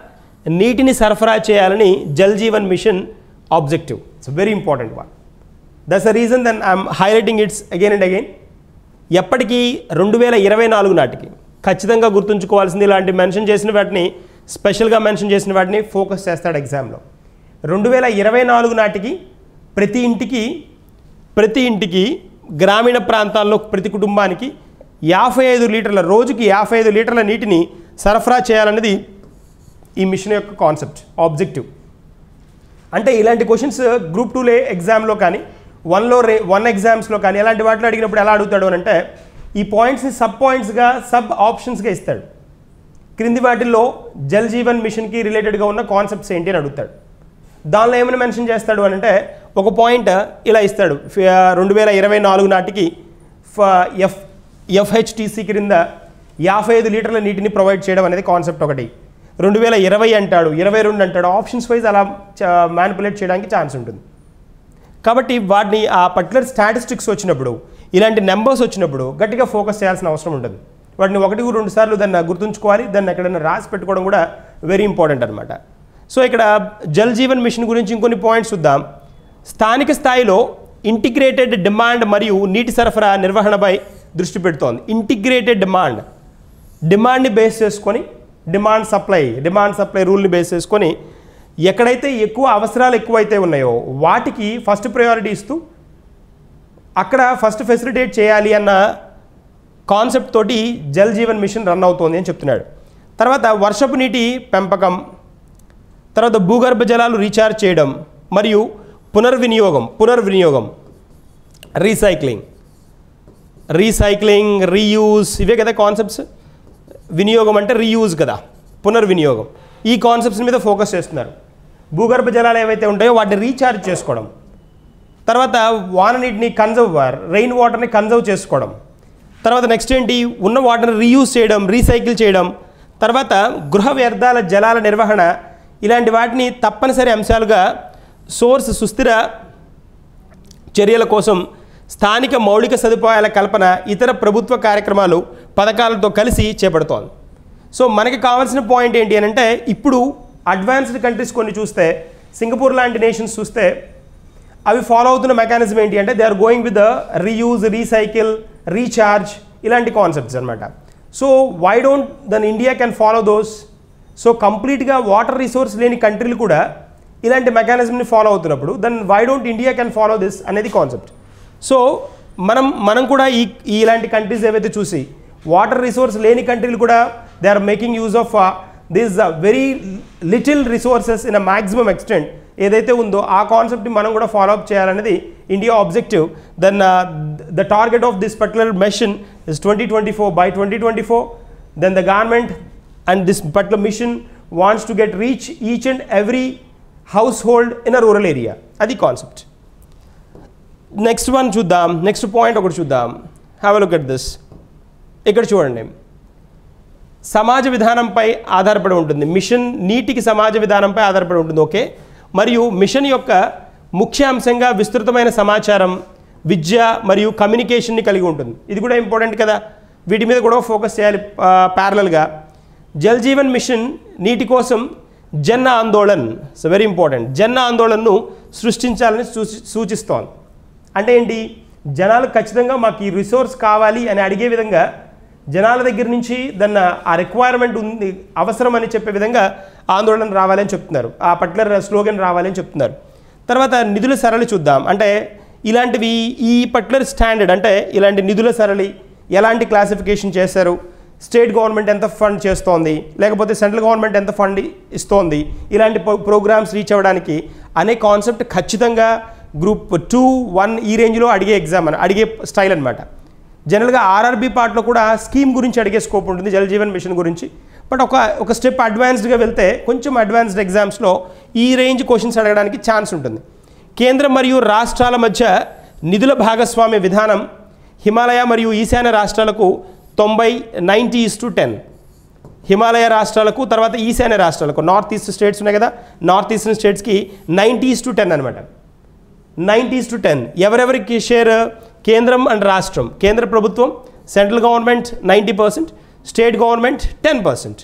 నీటిని సరఫరా చేయాలని Jal Jeevan mission objective it's very important one that's the reason then I'm highlighting it's again and again ఎప్పటికీ రెండు వేల ఇరవై నాలుగు నాటికి ఖచ్చితంగా గుర్తుంచుకోవాల్సింది ఇలాంటి మెన్షన్ చేసిన వాటిని స్పెషల్గా మెన్షన్ చేసిన వాటిని ఫోకస్ చేస్తాడు ఎగ్జామ్లో రెండు వేల ఇరవై నాలుగు నాటికి ప్రతి ఇంటికి ప్రతి ఇంటికి గ్రామీణ ప్రాంతాల్లో ప్రతి కుటుంబానికి యాభై ఐదు లీటర్ల రోజుకి యాభై ఐదు లీటర్ల నీటిని సరఫరా చేయాలన్నది ఈ మిషన్ యొక్క కాన్సెప్ట్ ఆబ్జెక్టివ్ అంటే ఇలాంటి క్వశ్చన్స్ గ్రూప్ టూలే ఎగ్జామ్లో కానీ వన్లో రే వన్ ఎగ్జామ్స్లో కానీ ఎలాంటి వాటిలో అడిగినప్పుడు ఎలా అడుగుతాడు అని అంటే ఈ పాయింట్స్ని సబ్ పాయింట్స్గా సబ్ ఆప్షన్స్గా ఇస్తాడు క్రింది వాటిల్లో జల్ జీవన్ మిషన్కి రిలేటెడ్గా ఉన్న కాన్సెప్ట్స్ ఏంటి అని అడుగుతాడు దానిలో ఏమైనా మెన్షన్ చేస్తాడు అని అంటే ఒక పాయింట్ ఇలా ఇస్తాడు ఫి- రెండు వేల ఇరవై నాలుగు నాటికి ఫ- ఎఫ్ ఎఫ్హెచ్టీసీ క్రింద యాభై ఐదు లీటర్ల నీటిని ప్రొవైడ్ చేయడం అనేది కాన్సెప్ట్ ఒకటి రెండు వేల ఇరవై అంటాడు ఇరవై రెండు అంటాడు ఆప్షన్స్ వైజ్ అలా మ్యానిపులేట్ చేయడానికి ఛాన్స్ ఉంటుంది కాబట్టి వాటిని ఆ పర్టికులర్ స్టాటిస్టిక్స్ వచ్చినప్పుడు ఇలాంటి నెంబర్స్ వచ్చినప్పుడు గట్టిగా ఫోకస్ చేయాల్సిన అవసరం ఉంటుంది వాటిని ఒకటి రెండు సార్లు దాన్ని గుర్తుంచుకోవాలి దాన్ని ఎక్కడైనా రాసి పెట్టుకోవడం కూడా వెరీ ఇంపార్టెంట్ అనమాట సో ఇక్కడ జల్ జీవన్ మిషన్ గురించి ఇంకొన్ని పాయింట్స్ చూద్దాం స్థానిక స్థాయిలో ఇంటిగ్రేటెడ్ డిమాండ్ మరియు నీటి సరఫరా నిర్వహణపై దృష్టి పెడుతోంది ఇంటిగ్రేటెడ్ డిమాండ్ డిమాండ్ని బేస్ చేసుకొని డిమాండ్ సప్లై డిమాండ్ సప్లై రూల్ని బేస్ చేసుకొని ఎక్కడైతే ఎక్కువ అవసరాలు ఎక్కువైతే ఉన్నాయో వాటికి ఫస్ట్ ప్రయారిటీ ఇస్తూ అక్కడ ఫస్ట్ ఫెసిలిటేట్ చేయాలి అన్న కాన్సెప్ట్ తోటి జల్ జీవన్ మిషన్ రన్ అవుతోంది అని చెప్తున్నాడు తర్వాత వర్షపు నీటి పెంపకం తర్వాత భూగర్భ జలాలు రీఛార్జ్ చేయడం మరియు పునర్వినియోగం పునర్వినియోగం రీసైక్లింగ్ రీసైక్లింగ్ రీయూజ్ ఇవే కదా కాన్సెప్ట్స్ వినియోగం అంటే రీయూజ్ కదా పునర్వినియోగం ఈ కాన్సెప్ట్స్ మీద ఫోకస్ చేస్తున్నారు భూగర్భ జలాలు ఏవైతే ఉంటాయో వాటిని రీఛార్జ్ చేసుకోవడం తర్వాత వాన నీటిని కన్జర్వ్ రెయిన్ వాటర్ని కన్జర్వ్ చేసుకోవడం తర్వాత నెక్స్ట్ ఏంటి ఉన్న వాటర్ని రీయూజ్ చేయడం రీసైకిల్ చేయడం తర్వాత గృహ వ్యర్థాల జలాల నిర్వహణ ఇలాంటి వాటిని తప్పనిసరి అంశాలుగా సోర్స్ సుస్థిర చర్యల కోసం స్థానిక మౌలిక సదుపాయాల కల్పన ఇతర ప్రభుత్వ కార్యక్రమాలు పథకాలతో కలిసి చేపడుతోంది సో మనకి కావాల్సిన పాయింట్ ఏంటి అని అంటే ఇప్పుడు అడ్వాన్స్డ్ కంట్రీస్ కొన్ని చూస్తే సింగపూర్ లాంటి నేషన్స్ చూస్తే అవి ఫాలో అవుతున్న మెకానిజం ఏంటి అంటే they are going with the reuse recycle recharge ఇలాంటి కాన్సెప్ట్స్ అనమాట so why don't then India can follow those so కంప్లీట్గా వాటర్ రిసోర్స్ లేని కంట్రీలు కూడా ఇలాంటి మెకానిజంని ఫాలో అవుతున్నప్పుడు then why don't India can follow this అనేది కాన్సెప్ట్ సో మనం మనం కూడా ఈ ఈ ఇలాంటి కంట్రీస్ ఏవైతే చూసి వాటర్ రిసోర్స్ లేని కంట్రీలు కూడా they are making use of this very little resources in a maximum extent ఏదైతే ఉందో ఆ కాన్సెప్ట్ని మనం కూడా ఫాలో అప్ చేయాలనేది India objective then the target of this particular machine is twenty twenty four by twenty twenty four then the government and this particular mission wants to get reach each and every household in a rural area అది concept next one చూద్దాం next point ఒకటి చూద్దాం have look at this ఇక్కడ చూడండి సమాజ విధానంపై ఆధారపడి ఉంటుంది మిషన్ నీటికి సమాజ విధానంపై ఆధారపడి ఉంటుంది ఓకే మరియు మిషన్ యొక్క ముఖ్య అంశంగా విస్తృతమైన సమాచారం విద్య మరియు కమ్యూనికేషన్ని కలిగి ఉంటుంది ఇది కూడా ఇంపార్టెంట్ కదా వీటి మీద కూడా ఫోకస్ చేయాలి ప్యారలల్గా జల్ జీవన్ మిషన్ నీటి కోసం Jan Andolan it's very important Jan ఆందోళన్ను సృష్టించాలని సూచి సూచిస్తోంది అంటే ఏంటి జనాలు ఖచ్చితంగా మాకు ఈ రిసోర్స్ కావాలి అని అడిగే విధంగా జనాల దగ్గర నుంచి దాన్ని ఆ రిక్వైర్మెంట్ ఉంది అవసరం అని చెప్పే విధంగా ఆందోళన రావాలని చెప్తున్నారు ఆ పర్టికులర్ స్లోగన్ రావాలని చెప్తున్నారు తర్వాత నిధుల సరళి చూద్దాం అంటే ఇలాంటివి ఈ పర్టికులర్ స్టాండర్డ్ అంటే ఇలాంటి నిధుల సరళి ఎలాంటి క్లాసిఫికేషన్ చేశారు స్టేట్ గవర్నమెంట్ ఎంత ఫండ్ చేస్తోంది లేకపోతే సెంట్రల్ గవర్నమెంట్ ఎంత ఫండ్ ఇస్తోంది ఇలాంటి ప్రోగ్రామ్స్ రీచ్ అవ్వడానికి అనే కాన్సెప్ట్ ఖచ్చితంగా గ్రూప్ టూ వన్ ఈ రేంజ్లో అడిగే ఎగ్జామ్ అని అడిగే స్టైల్ అనమాట జనరల్గా ఆర్ఆర్బీ పార్ట్లో కూడా స్కీమ్ గురించి అడిగే స్కోప్ ఉంటుంది జల్ జీవన్ మిషన్ గురించి బట్ ఒక ఒక స్టెప్ అడ్వాన్స్డ్గా వెళ్తే కొంచెం అడ్వాన్స్డ్ ఎగ్జామ్స్లో ఈ రేంజ్ క్వశ్చన్స్ అడగడానికి ఛాన్స్ ఉంటుంది కేంద్రం మరియు రాష్ట్రాల మధ్య నిధుల భాగస్వామ్య విధానం హిమాలయ మరియు ఈశాన్య రాష్ట్రాలకు తొంభై ninety is to ten Himalaya రాష్ట్రాలకు తర్వాత ఈశాన్య రాష్ట్రాలకు నార్త్ ఈస్ట్ స్టేట్స్ ఉన్నాయి కదా నార్త్ ఈస్టర్న్ స్టేట్స్కి నైంటీ ఇస్ టు టెన్ అనమాట నైంటీస్ టు టెన్ ఎవరెవరికి షేర్ కేంద్రం అండ్ రాష్ట్రం కేంద్ర ప్రభుత్వం central government ninety percent state government ten percent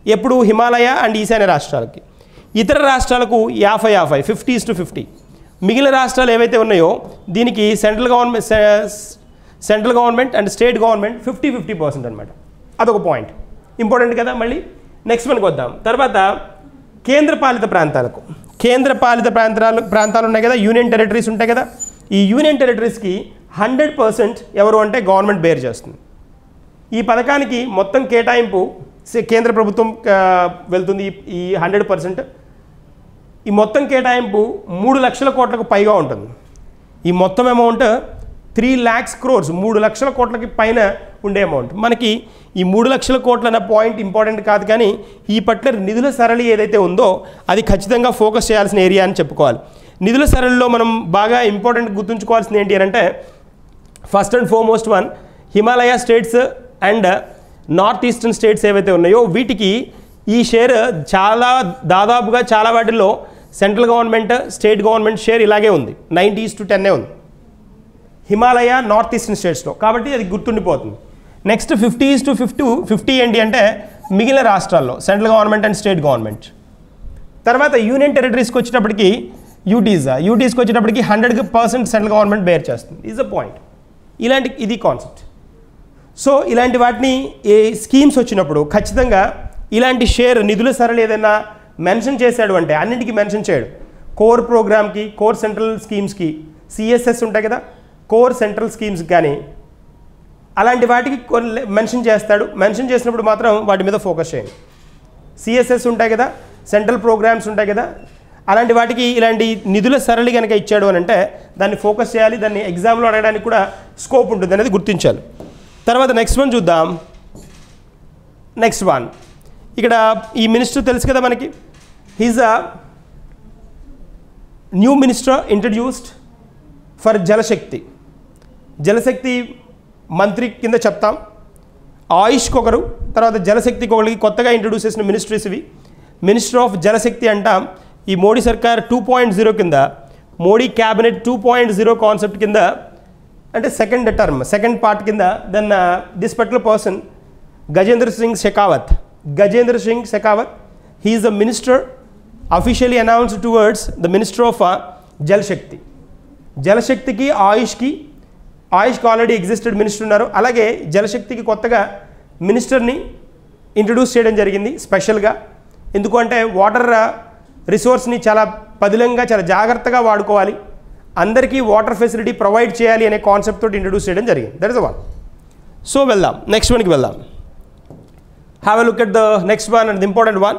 ఎప్పుడు హిమాలయ అండ్ ఈశాన్య రాష్ట్రాలకి ఇతర రాష్ట్రాలకు యాభై యాభై ఫిఫ్టీస్ టు ఫిఫ్టీ మిగిలిన రాష్ట్రాలు ఏవైతే ఉన్నాయో దీనికి central government central government and state government fifty fifty percent అనమాట అదొక పాయింట్ ఇంపార్టెంట్ కదా మళ్ళీ నెక్స్ట్ మనకు వద్దాం తర్వాత కేంద్ర పాలిత ప్రాంతాలకు కేంద్ర పాలిత ప్రాంతాలు ప్రాంతాలు ఉన్నాయి కదా యూనియన్ టెరిటరీస్ ఉంటాయి కదా ఈ యూనియన్ టెరిటరీస్కి హండ్రెడ్ పర్సెంట్ ఎవరు అంటే గవర్నమెంట్ బేర్ చేస్తుంది ఈ పథకానికి మొత్తం కేటాయింపు సే- కేంద్ర ప్రభుత్వం ఆ, వెళ్తుంది ఈ- ఈ హండ్రెడ్ పర్సెంట్ ఈ మొత్తం కేటాయింపు మూడు లక్షల కోట్లకు పైగా ఉంటుంది ఈ మొత్తం అమౌంట్ త్రీ ల్యాక్స్ క్రోర్స్ మూడు లక్షల కోట్లకి పైన ఉండే అమౌంట్ మనకి ఈ మూడు లక్షల కోట్ల అన్న పాయింట్ ఇంపార్టెంట్ కాదు కానీ ఈ పట్ల నిధుల సరళి ఏదైతే ఉందో అది ఖచ్చితంగా ఫోకస్ చేయాల్సిన ఏరియా అని చెప్పుకోవాలి నిధుల సరళిలో మనం బాగా ఇంపార్టెంట్ గుర్తుంచుకోవాల్సింది ఏంటి అని అంటే first and foremost one Himalaya states and north eastern states ఏవైతే ఉన్నాయో వీటికి ఈ షేర్ చాలా దాదాపుగా చాలా వాటిల్లో central government state government share ఇలాగే ఉంది నైంటీస్ టు టెన్నే ఉంది హిమాలయ నార్త్ ఈస్టర్న్ స్టేట్స్లో కాబట్టి అది గుర్తుండిపోతుంది next fifties to fifty fifty ఏంటి అంటే మిగిలిన రాష్ట్రాల్లో central government and state government తర్వాత యూనియన్ టెరిటరీస్కి వచ్చేటప్పటికి యూటీస్ యూటీస్కి వచ్చేటప్పటికి hundred percent central government bear చేస్తుంది ఈజ్ అ పాయింట్ ఇలాంటి ఇది కాన్సెప్ట్ సో ఇలాంటి వాటిని ఏ స్కీమ్స్ వచ్చినప్పుడు ఖచ్చితంగా ఇలాంటి షేర్ నిధుల సరళి ఏదైనా మెన్షన్ చేశాడు అంటే అన్నింటికి మెన్షన్ చేయడు కోర్ ప్రోగ్రామ్కి కోర్ సెంట్రల్ స్కీమ్స్కి సిఎస్ఎస్ ఉంటాయి కదా కోర్ సెంట్రల్ స్కీమ్స్ కానీ అలాంటి వాటికి కొన్ని మెన్షన్ చేస్తాడు మెన్షన్ చేసినప్పుడు మాత్రం వాటి మీద ఫోకస్ చేయండి సిఎస్ఎస్ ఉంటాయి కదా సెంట్రల్ ప్రోగ్రామ్స్ ఉంటాయి కదా అలాంటి వాటికి ఇలాంటి నిధుల సరళి కనుక ఇచ్చాడు అని అంటే దాన్ని ఫోకస్ చేయాలి దాన్ని ఎగ్జామ్లో అడగడానికి కూడా స్కోప్ ఉంటుంది అనేది గుర్తించాలి తర్వాత నెక్స్ట్ వన్ చూద్దాం నెక్స్ట్ వన్ ఇక్కడ ఈ మినిస్టర్ తెలుసు కదా మనకి he's a new minister introduced for Jal Shakti Jal Shakti మంత్రి కింద చెప్తాం ఆయుష్కి ఒకరు తర్వాత జలశక్తికి ఒకరికి కొత్తగా ఇంట్రడ్యూస్ చేసిన మినిస్ట్రీస్ ఇవి మినిస్టర్ ఆఫ్ జలశక్తి అంటాం ఈ మోడీ సర్కార్ టూ పాయింట్ జీరో కింద Modi cabinet two point zero concept కింద అంటే సెకండ్ టర్మ్ సెకండ్ పార్ట్ కింద then this particular person Gajendra Singh Shekhawat Gajendra Singh Shekhawat he is the minister officially announced towards the minister of Jal Shakti జలశక్తికి ఆయుష్కి ఆయుష్కి ఆల్రెడీ ఎగ్జిస్టెడ్ మినిస్టర్ ఉన్నారు అలాగే జలశక్తికి కొత్తగా మినిస్టర్ని ఇంట్రడ్యూస్ చేయడం జరిగింది స్పెషల్గా ఎందుకు అంటే వాటర్ రిసోర్స్ని చాలా పదిలంగా చాలా జాగ్రత్తగా వాడుకోవాలి అందరికీ వాటర్ ఫెసిలిటీ ప్రొవైడ్ చేయాలి అనే కాన్సెప్ట్ తోటి ఇంట్రడ్యూస్ చేయడం జరిగింది దట్ ఇస్ వన్ సో వెళ్దాం నెక్స్ట్ వన్కి వెళ్దాం have a look at the next one and the important one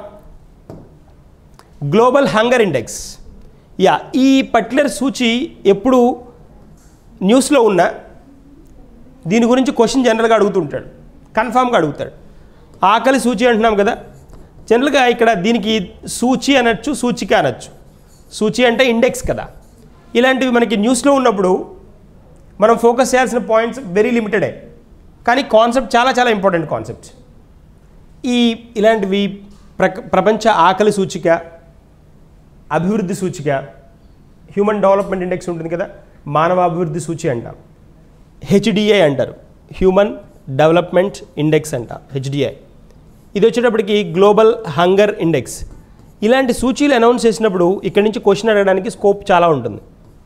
global hunger index yeah ఈ పర్టికులర్ సూచి ఎప్పుడు న్యూస్లో ఉన్నా దీని గురించి క్వశ్చన్ జనరల్గా అడుగుతుంటాడు కన్ఫామ్గా అడుగుతాడు ఆకలి సూచి అంటున్నాం కదా జనరల్గా ఇక్కడ దీనికి సూచి అనొచ్చు సూచిక అనొచ్చు సూచి అంటే ఇండెక్స్ కదా ఇలాంటివి మనకి న్యూస్లో ఉన్నప్పుడు మనం ఫోకస్ చేయాల్సిన పాయింట్స్ వెరీ లిమిటెడే కానీ కాన్సెప్ట్ చాలా చాలా ఇంపార్టెంట్ కాన్సెప్ట్ ఈ ఇలాంటివి ప్ర ప్రపంచ ఆకలి సూచిక అభివృద్ధి సూచిక హ్యూమన్ డెవలప్మెంట్ ఇండెక్స్ ఉంటుంది కదా మానవ అభివృద్ధి సూచి అంటాం హెచ్డిఐ అంటారు హ్యూమన్ డెవలప్మెంట్ ఇండెక్స్ అంట హెచ్డిఐ ఇది వచ్చేటప్పటికి గ్లోబల్ హంగర్ ఇండెక్స్ ఇలాంటి సూచీలు అనౌన్స్ చేసినప్పుడు ఇక్కడి నుంచి క్వశ్చన్ అడగడానికి స్కోప్ చాలా ఉంటుంది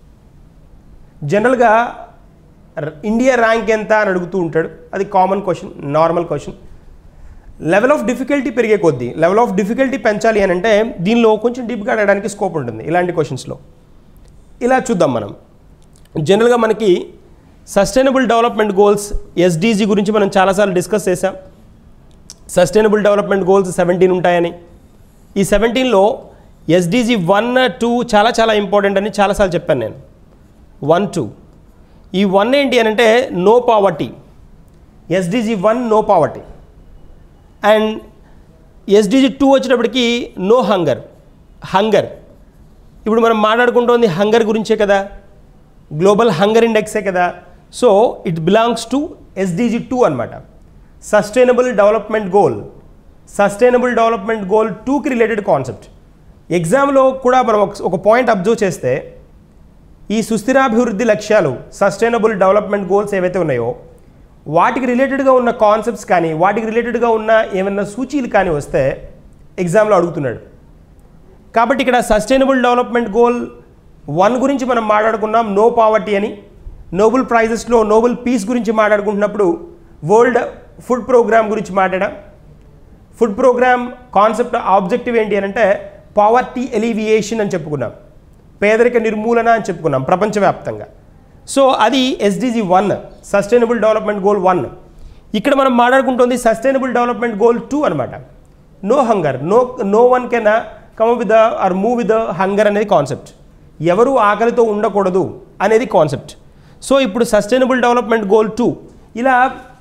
జనరల్గా ర- ఇండియా ర్యాంక్ ఎంత అని అడుగుతూ ఉంటాడు అది common question normal question level of difficulty పెరిగే కొద్దీ లెవెల్ ఆఫ్ డిఫికల్టీ పెంచాలి అని అంటే దీనిలో కొంచెం డీప్గా అడగడానికి స్కోప్ ఉంటుంది ఇలాంటి క్వశ్చన్స్లో ఇలా చూద్దాం మనం జనరల్గా మనకి సస్టైనబుల్ డెవలప్మెంట్ గోల్స్ ఎస్డీజీ గురించి మనం చాలాసార్లు డిస్కస్ చేసాం సస్టైనబుల్ డెవలప్మెంట్ గోల్స్ సెవెంటీన్ ఉంటాయని ఈ సెవెంటీన్లో ఎస్డీజీ వన్ టూ చాలా చాలా ఇంపార్టెంట్ అని చాలాసార్లు చెప్పాను నేను వన్ టూ ఈ వన్ ఏంటి అని అంటే no poverty S D G one no poverty and S D G two వచ్చేటప్పటికి నో హంగర్ హంగర్ ఇప్పుడు మనం మాట్లాడుకుంటోంది హంగర్ గురించే కదా గ్లోబల్ హంగర్ ఇండెక్సే కదా so it belongs to S D G two అనమాట sustainable development goal sustainable development goal టూకి రిలేటెడ్ కాన్సెప్ట్ ఎగ్జామ్లో కూడా మనం ఒక- ఒక పాయింట్ అబ్జర్వ్ చేస్తే ఈ సుస్థిరాభివృద్ధి లక్ష్యాలు సస్టైనబుల్ డెవలప్మెంట్ గోల్స్ ఏవైతే ఉన్నాయో వాటికి రిలేటెడ్గా ఉన్న కాన్సెప్ట్స్ కానీ వాటికి రిలేటెడ్గా ఉన్న ఏమైనా సూచీలు కానీ వస్తే ఎగ్జామ్లో అడుగుతున్నాడు కాబట్టి ఇక్కడ సస్టైనబుల్ డెవలప్మెంట్ గోల్ వన్ గురించి మనం మాట్లాడుకున్నాం నో పావర్టీ అని నోబెల్ ప్రైజెస్లో నోబెల్ పీస్ గురించి మాట్లాడుకుంటున్నప్పుడు వరల్డ్ ఫుడ్ ప్రోగ్రామ్ గురించి మాట్లాడాం ఫుడ్ ప్రోగ్రామ్ కాన్సెప్ట్ ఆబ్జెక్టివ్ ఏంటి అని అంటే పావర్టీ ఎలివియేషన్ అని చెప్పుకున్నాం పేదరిక నిర్మూలన అని చెప్పుకున్నాం ప్రపంచవ్యాప్తంగా సో అది SDG one sustainable development goal one ఇక్కడ మనం మాట్లాడుకుంటుంది సస్టైనబుల్ డెవలప్మెంట్ గోల్ టూ అనమాట no hunger no no one can come with or move with hunger అనేది కాన్సెప్ట్ ఎవరు ఆకలితో ఉండకూడదు అనేది కాన్సెప్ట్ సో ఇప్పుడు సస్టైనబుల్ డెవలప్మెంట్ గోల్ టూ ఇలా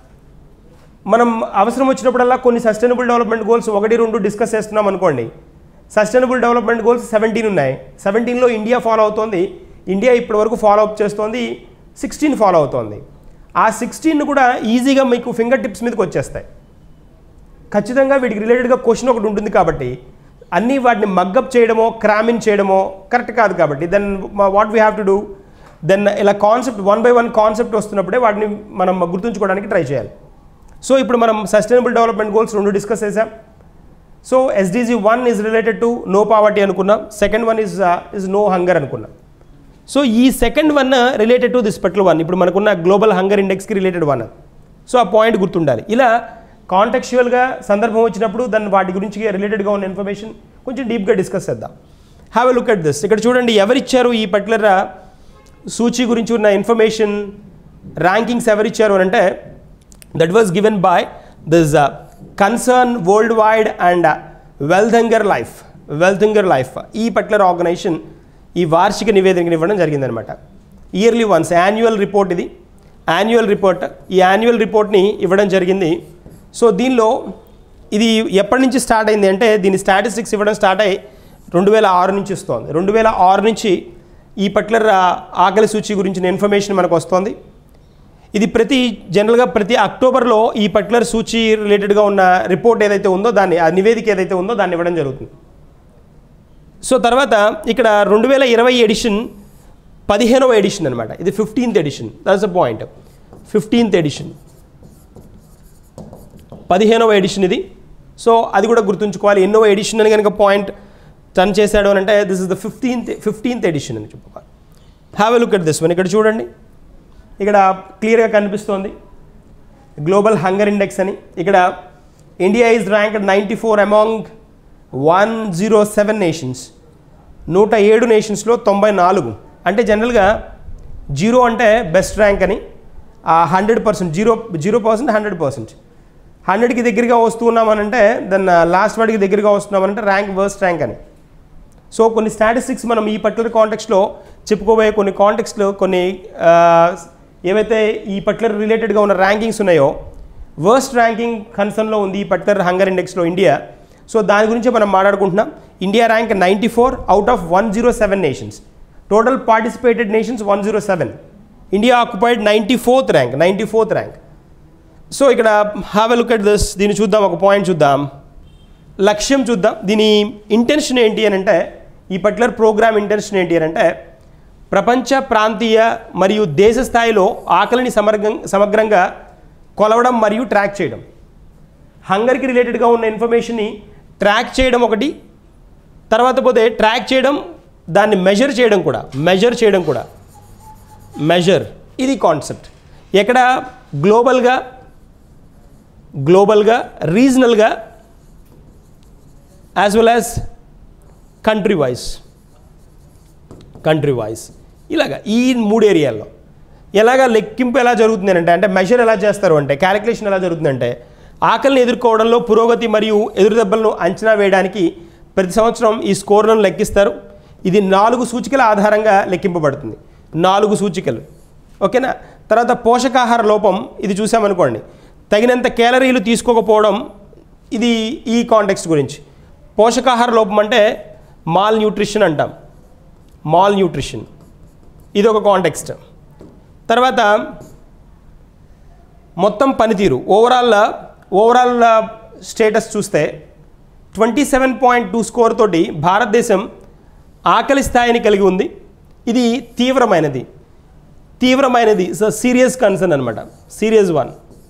మనం అవసరం వచ్చినప్పుడల్లా కొన్ని సస్టైనబుల్ డెవలప్మెంట్ గోల్స్ ఒకటి రెండు డిస్కస్ చేస్తున్నాం అనుకోండి సస్టైనబుల్ డెవలప్మెంట్ గోల్స్ సెవెంటీన్ ఉన్నాయి సెవెంటీన్లో ఇండియా ఫాలో అవుతోంది ఇండియా ఇప్పటివరకు ఫాలో అప్ చేస్తోంది సిక్స్టీన్ ఫాలో అవుతోంది ఆ సిక్స్టీన్ కూడా ఈజీగా మీకు ఫింగర్ టిప్స్ మీదకి వచ్చేస్తాయి ఖచ్చితంగా వీటికి రిలేటెడ్గా క్వశ్చన్ ఒకటి ఉంటుంది కాబట్టి అన్నీ వాటిని మగ్గప్ చేయడమో క్రామిన్ చేయడమో కరెక్ట్ కాదు కాబట్టి then what we have to do then ఇలా concept one by one concept వస్తున్నప్పుడే వాటిని మనం గుర్తుంచుకోవడానికి ట్రై చేయాలి సో ఇప్పుడు మనం సస్టైనబుల్ డెవలప్మెంట్ గోల్స్ రెండు డిస్కస్ చేసాం so SDG one is related to no poverty అనుకున్నాం second one is is no hunger అనుకున్నాం సో ఈ second one related to this particular one ఇప్పుడు మనకున్న గ్లోబల్ హంగర్ ఇండెక్స్కి రిలేటెడ్ వన్ సో ఆ point గుర్తుండాలి ఇలా కాంటెక్చువల్గా సందర్భం వచ్చినప్పుడు దాన్ని వాటి గురించి రిలేటెడ్గా ఉన్న ఇన్ఫర్మేషన్ కొంచెం డీప్గా డిస్కస్ చేద్దాం have a look at this ఇక్కడ చూడండి ఎవరిచ్చారు ఈ పర్టికులర్ సూచి గురించి ఉన్న ఇన్ఫర్మేషన్ ర్యాంకింగ్స్ ఎవరిచ్చారు అని అంటే that was given by this concern world wide and Welthungerhilfe Welthungerhilfe ఈ పర్టికులర్ ఆర్గనైజేషన్ ఈ వార్షిక నివేదికను ఇవ్వడం జరిగిందనమాట ఇయర్లీ వన్స్ యాన్యువల్ రిపోర్ట్ ఇది యాన్యువల్ రిపోర్ట్ ఈ యాన్యువల్ రిపోర్ట్ని ఇవ్వడం జరిగింది సో దీనిలో ఇది ఎప్పటి నుంచి స్టార్ట్ అయింది అంటే దీని స్టాటిస్టిక్స్ ఇవ్వడం స్టార్ట్ అయ్యి రెండు వేల ఆరు నుంచి వస్తుంది రెండు వేల ఆరు నుంచి ఈ పర్టికులర్ ఆకలి సూచి గురించిన ఇన్ఫర్మేషన్ మనకు వస్తుంది ఇది ప్రతి జనరల్గా ప్రతి అక్టోబర్లో ఈ పర్టికులర్ సూచి రిలేటెడ్గా ఉన్న రిపోర్ట్ ఏదైతే ఉందో దాన్ని ఆ నివేదిక ఏదైతే ఉందో దాన్ని ఇవ్వడం జరుగుతుంది సో తర్వాత ఇక్కడ రెండు వేల ఇరవై ఎడిషన్ పదిహేనవ ఎడిషన్ అనమాట ఇది fifteenth edition that's a point fifteenth edition పదిహేనవ ఎడిషన్ ఇది సో అది కూడా గుర్తుంచుకోవాలి ఎన్నో ఎడిషన్ అని కనుక పాయింట్ టర్న్ చేశాడు అని అంటే this is the fifteenth fifteenth edition అని చెప్పుకోవాలి have a look at this one ఇక్కడ చూడండి ఇక్కడ క్లియర్గా కనిపిస్తోంది గ్లోబల్ హంగర్ ఇండెక్స్ అని ఇక్కడ India is ranked ninety four among one zero seven nations నూట ఏడు నేషన్స్లో తొంభై నాలుగు అంటే జనరల్గా జీరో అంటే బెస్ట్ ర్యాంక్ అని hundred percent zero zero percent hundred percent హండ్రెడ్కి దగ్గరగా వస్తున్నామనంటే దెన్ లాస్ట్ వాడికి దగ్గరగా వస్తున్నామనంటే ర్యాంక్ వర్స్ట్ ర్యాంక్ అని సో కొన్ని స్టాటిస్టిక్స్ మనం ఈ పర్టికులర్ కాంటెక్స్లో చెప్పుకోబోయే కొన్ని కాంటెక్స్లో కొన్ని ఆ, ఏవైతే ఈ పర్టికులర్ రిలేటెడ్గా ఉన్న ర్యాంకింగ్స్ ఉన్నాయో వర్స్ట్ ర్యాంకింగ్ కన్సర్న్లో ఉంది ఈ పర్టికులర్ హంగర్ ఇండెక్స్లో ఇండియా సో దాని గురించి మనం మాట్లాడుకుంటున్నాం India rank ninety four out of one zero seven nations total participated nations one zero seven India occupied ninety fourth rank ninety fourth rank so ఇక్కడ have a look at this దీన్ని చూద్దాం ఒక point చూద్దాం లక్ష్యం చూద్దాం దీని intention ఏంటి అని అంటే ఈ పర్టికులర్ ప్రోగ్రామ్ ఇంటెన్షన్ ఏంటి అని అంటే ప్రపంచ ప్రాంతీయ మరియు దేశ స్థాయిలో ఆకలిని సమగ్రం సమగ్రంగా కొలవడం మరియు ట్రాక్ చేయడం హంగర్కి రిలేటెడ్గా ఉన్న ఇన్ఫర్మేషన్ని ట్రాక్ చేయడం ఒకటి తర్వాత పోతే ట్రాక్ చేయడం దాన్ని మెజర్ చేయడం కూడా మెజర్ చేయడం కూడా మెజర్ ఇది కాన్సెప్ట్ ఎక్కడ గ్లోబల్గా గ్లోబల్గా రీజనల్గా as well as country wise country wise ఇలాగా ఈ మూడు ఏరియాల్లో ఎలాగ లెక్కింపు ఎలా జరుగుతుంది అంటే అంటే మెజర్ ఎలా చేస్తారు అంటే క్యాలిక్యులేషన్ ఎలా జరుగుతుందంటే ఆకలిని ఎదుర్కోవడంలో పురోగతి మరియు ఎదురుదెబ్బలను అంచనా వేయడానికి ప్రతి సంవత్సరం ఈ స్కోర్లను లెక్కిస్తారు ఇది నాలుగు సూచికల ఆధారంగా లెక్కింపబడుతుంది నాలుగు సూచికలు ఓకేనా తర్వాత పోషకాహార లోపం ఇది చూసామనుకోండి తగినంత క్యాలరీలు తీసుకోకపోవడం ఇది ఈ కాంటెక్స్ట్ గురించి పోషకాహార లోపం అంటే మాల్ న్యూట్రిషన్ అంటాం మాల్ న్యూట్రిషన్ ఇది ఒక కాంటెక్స్ట్ తర్వాత మొత్తం పనితీరు ఓవరాల్ ఓవరాల్ స్టేటస్ చూస్తే twenty seven point two score తోటి భారతదేశం ఆకలి స్థాయిని కలిగి ఉంది ఇది తీవ్రమైనది తీవ్రమైనది సీరియస్ కన్సర్న్ అనమాట సీరియస్ వన్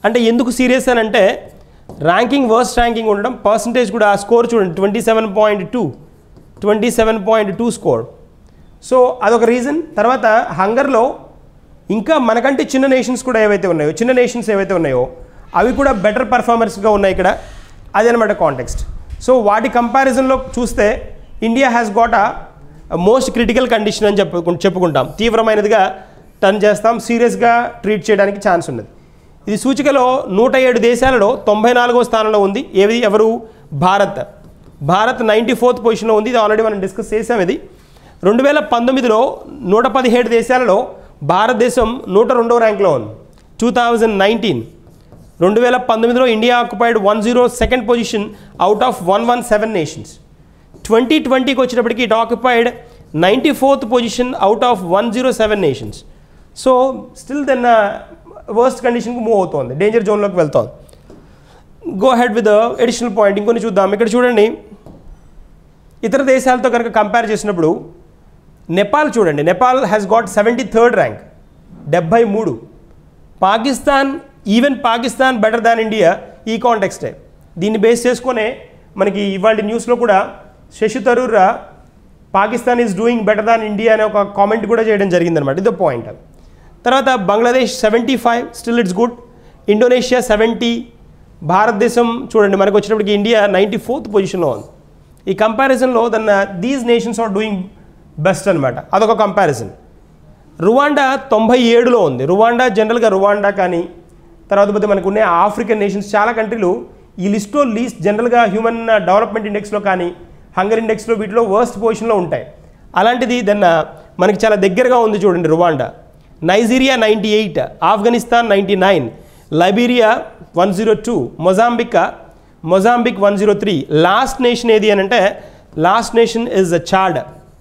అంటే ఎందుకు సీరియస్ అని అంటే ర్యాంకింగ్ వర్స్ట్ ర్యాంకింగ్ ఉండడం పర్సంటేజ్ కూడా ఆ స్కోర్ చూడండి twenty seven point two twenty seven point two score so అదొక రీజన్ తర్వాత హంగర్లో ఇంకా మనకంటే చిన్న నేషన్స్ కూడా ఏవైతే ఉన్నాయో చిన్న నేషన్స్ ఏవైతే ఉన్నాయో అవి కూడా బెటర్ పర్ఫార్మర్స్గా ఉన్నాయి ఇక్కడ అదనమాట కాంటెక్స్ట్ సో వాటి కంపారిజన్లో చూస్తే India has got a most critical condition అని చెప్పు చెప్పుకుంటాం తీవ్రమైనదిగా టర్న్ చేస్తాం సీరియస్గా ట్రీట్ చేయడానికి ఛాన్స్ ఉన్నది ఇది సూచికలో నూట ఏడు దేశాలలో తొంభై నాలుగో స్థానంలో ఉంది ఏది ఎవరు భారత్ భారత్ నైంటీ ఫోర్త్ పొజిషన్లో ఉంది ఇది ఆల్రెడీ మనం డిస్కస్ చేసాం ఇది రెండు వేల పంతొమ్మిదిలో నూట పదిహేడు దేశాలలో భారతదేశం నూట రెండో ర్యాంక్లో ఉంది టూ థౌజండ్ నైన్టీన్ రెండు వేల పంతొమ్మిదిలో India occupied one zero second position out of one one seven nations twenty ట్వంటీకి వచ్చేటప్పటికి it occupied ninety fourth position out of one zero seven nations so still then worst కండిషన్కి move అవుతోంది danger జోన్లోకి వెళ్తోంది go ahead with additional point ఇంకొని చూద్దాం ఇక్కడ చూడండి ఇతర దేశాలతో కనుక కంపేర్ చేసినప్పుడు నేపాల్ చూడండి Nepal has got seventy third rank డెబ్భై మూడు Pakistan even Pakistan better than India ఈ కాంటెక్స్టే దీన్ని బేస్ చేసుకునే మనకి ఇవాళ న్యూస్లో కూడా Shashi Tharoor Pakistan is doing better than India అనే ఒక కామెంట్ కూడా చేయడం జరిగిందనమాట ఇది పాయింట్ తర్వాత Bangladesh seventy five still it's good Indonesia seventy భారతదేశం చూడండి మనకు వచ్చినప్పటికి ఇండియా నైంటీ ఫోర్త్ పొజిషన్లో ఉంది ఈ కంపారిజన్లో then these nations are doing best అనమాట అదొక కంపారిజన్ రువాండా తొంభై ఏడులో ఉంది రువాండా జనరల్గా రువాండా కానీ తర్వాత పోతే మనకు ఉన్న ఆఫ్రికన్ నేషన్స్ చాలా కంట్రీలు ఈ లిస్ట్లో లీస్ట్ జనరల్గా హ్యూమన్ డెవలప్మెంట్ ఇండెక్స్లో కానీ హంగర్ ఇండెక్స్లో వీటిలో వర్స్ట్ పొజిషన్లో ఉంటాయి అలాంటిది దెన్ మనకి చాలా దగ్గరగా ఉంది చూడండి Rwanda Nigeria ninety eight Afghanistan ninety nine Liberia one zero two Mozambique Mozambique one zero three last nation ఏది అని అంటే last nation is Chad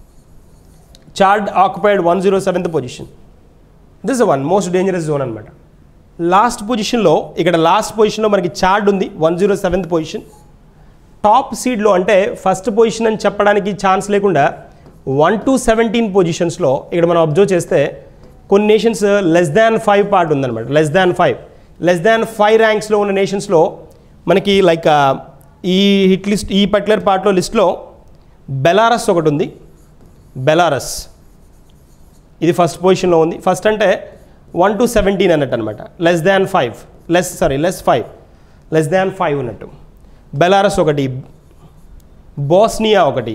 Chad occupied one zero seventh position this one most dangerous zone అనమాట last పొజిషన్లో ఇక్కడ last పొజిషన్లో మనకి Chad ఉంది one zero seventh position top సీడ్లో అంటే ఫస్ట్ పొజిషన్ అని చెప్పడానికి ఛాన్స్ లేకుండా వన్ టు సెవెంటీన్ పొజిషన్స్లో ఇక్కడ మనం అబ్జర్వ్ చేస్తే కొన్ని nations less than five part ఉందన్నమాట less than five less than five ర్యాంక్స్లో ఉన్న నేషన్స్లో మనకి లైక్ ఈ హిట్ లిస్ట్ ఈ పర్టికులర్ పార్ట్లో లిస్ట్లో బెలారస్ ఒకటి ఉంది బెలారస్ ఇది ఫస్ట్ పొజిషన్లో ఉంది ఫస్ట్ అంటే వన్ టు సెవెంటీన్ అన్నట్టు అనమాట less than five less sorry less five less than five ఉన్నట్టు బెలారస్ ఒకటి బోస్నియా ఒకటి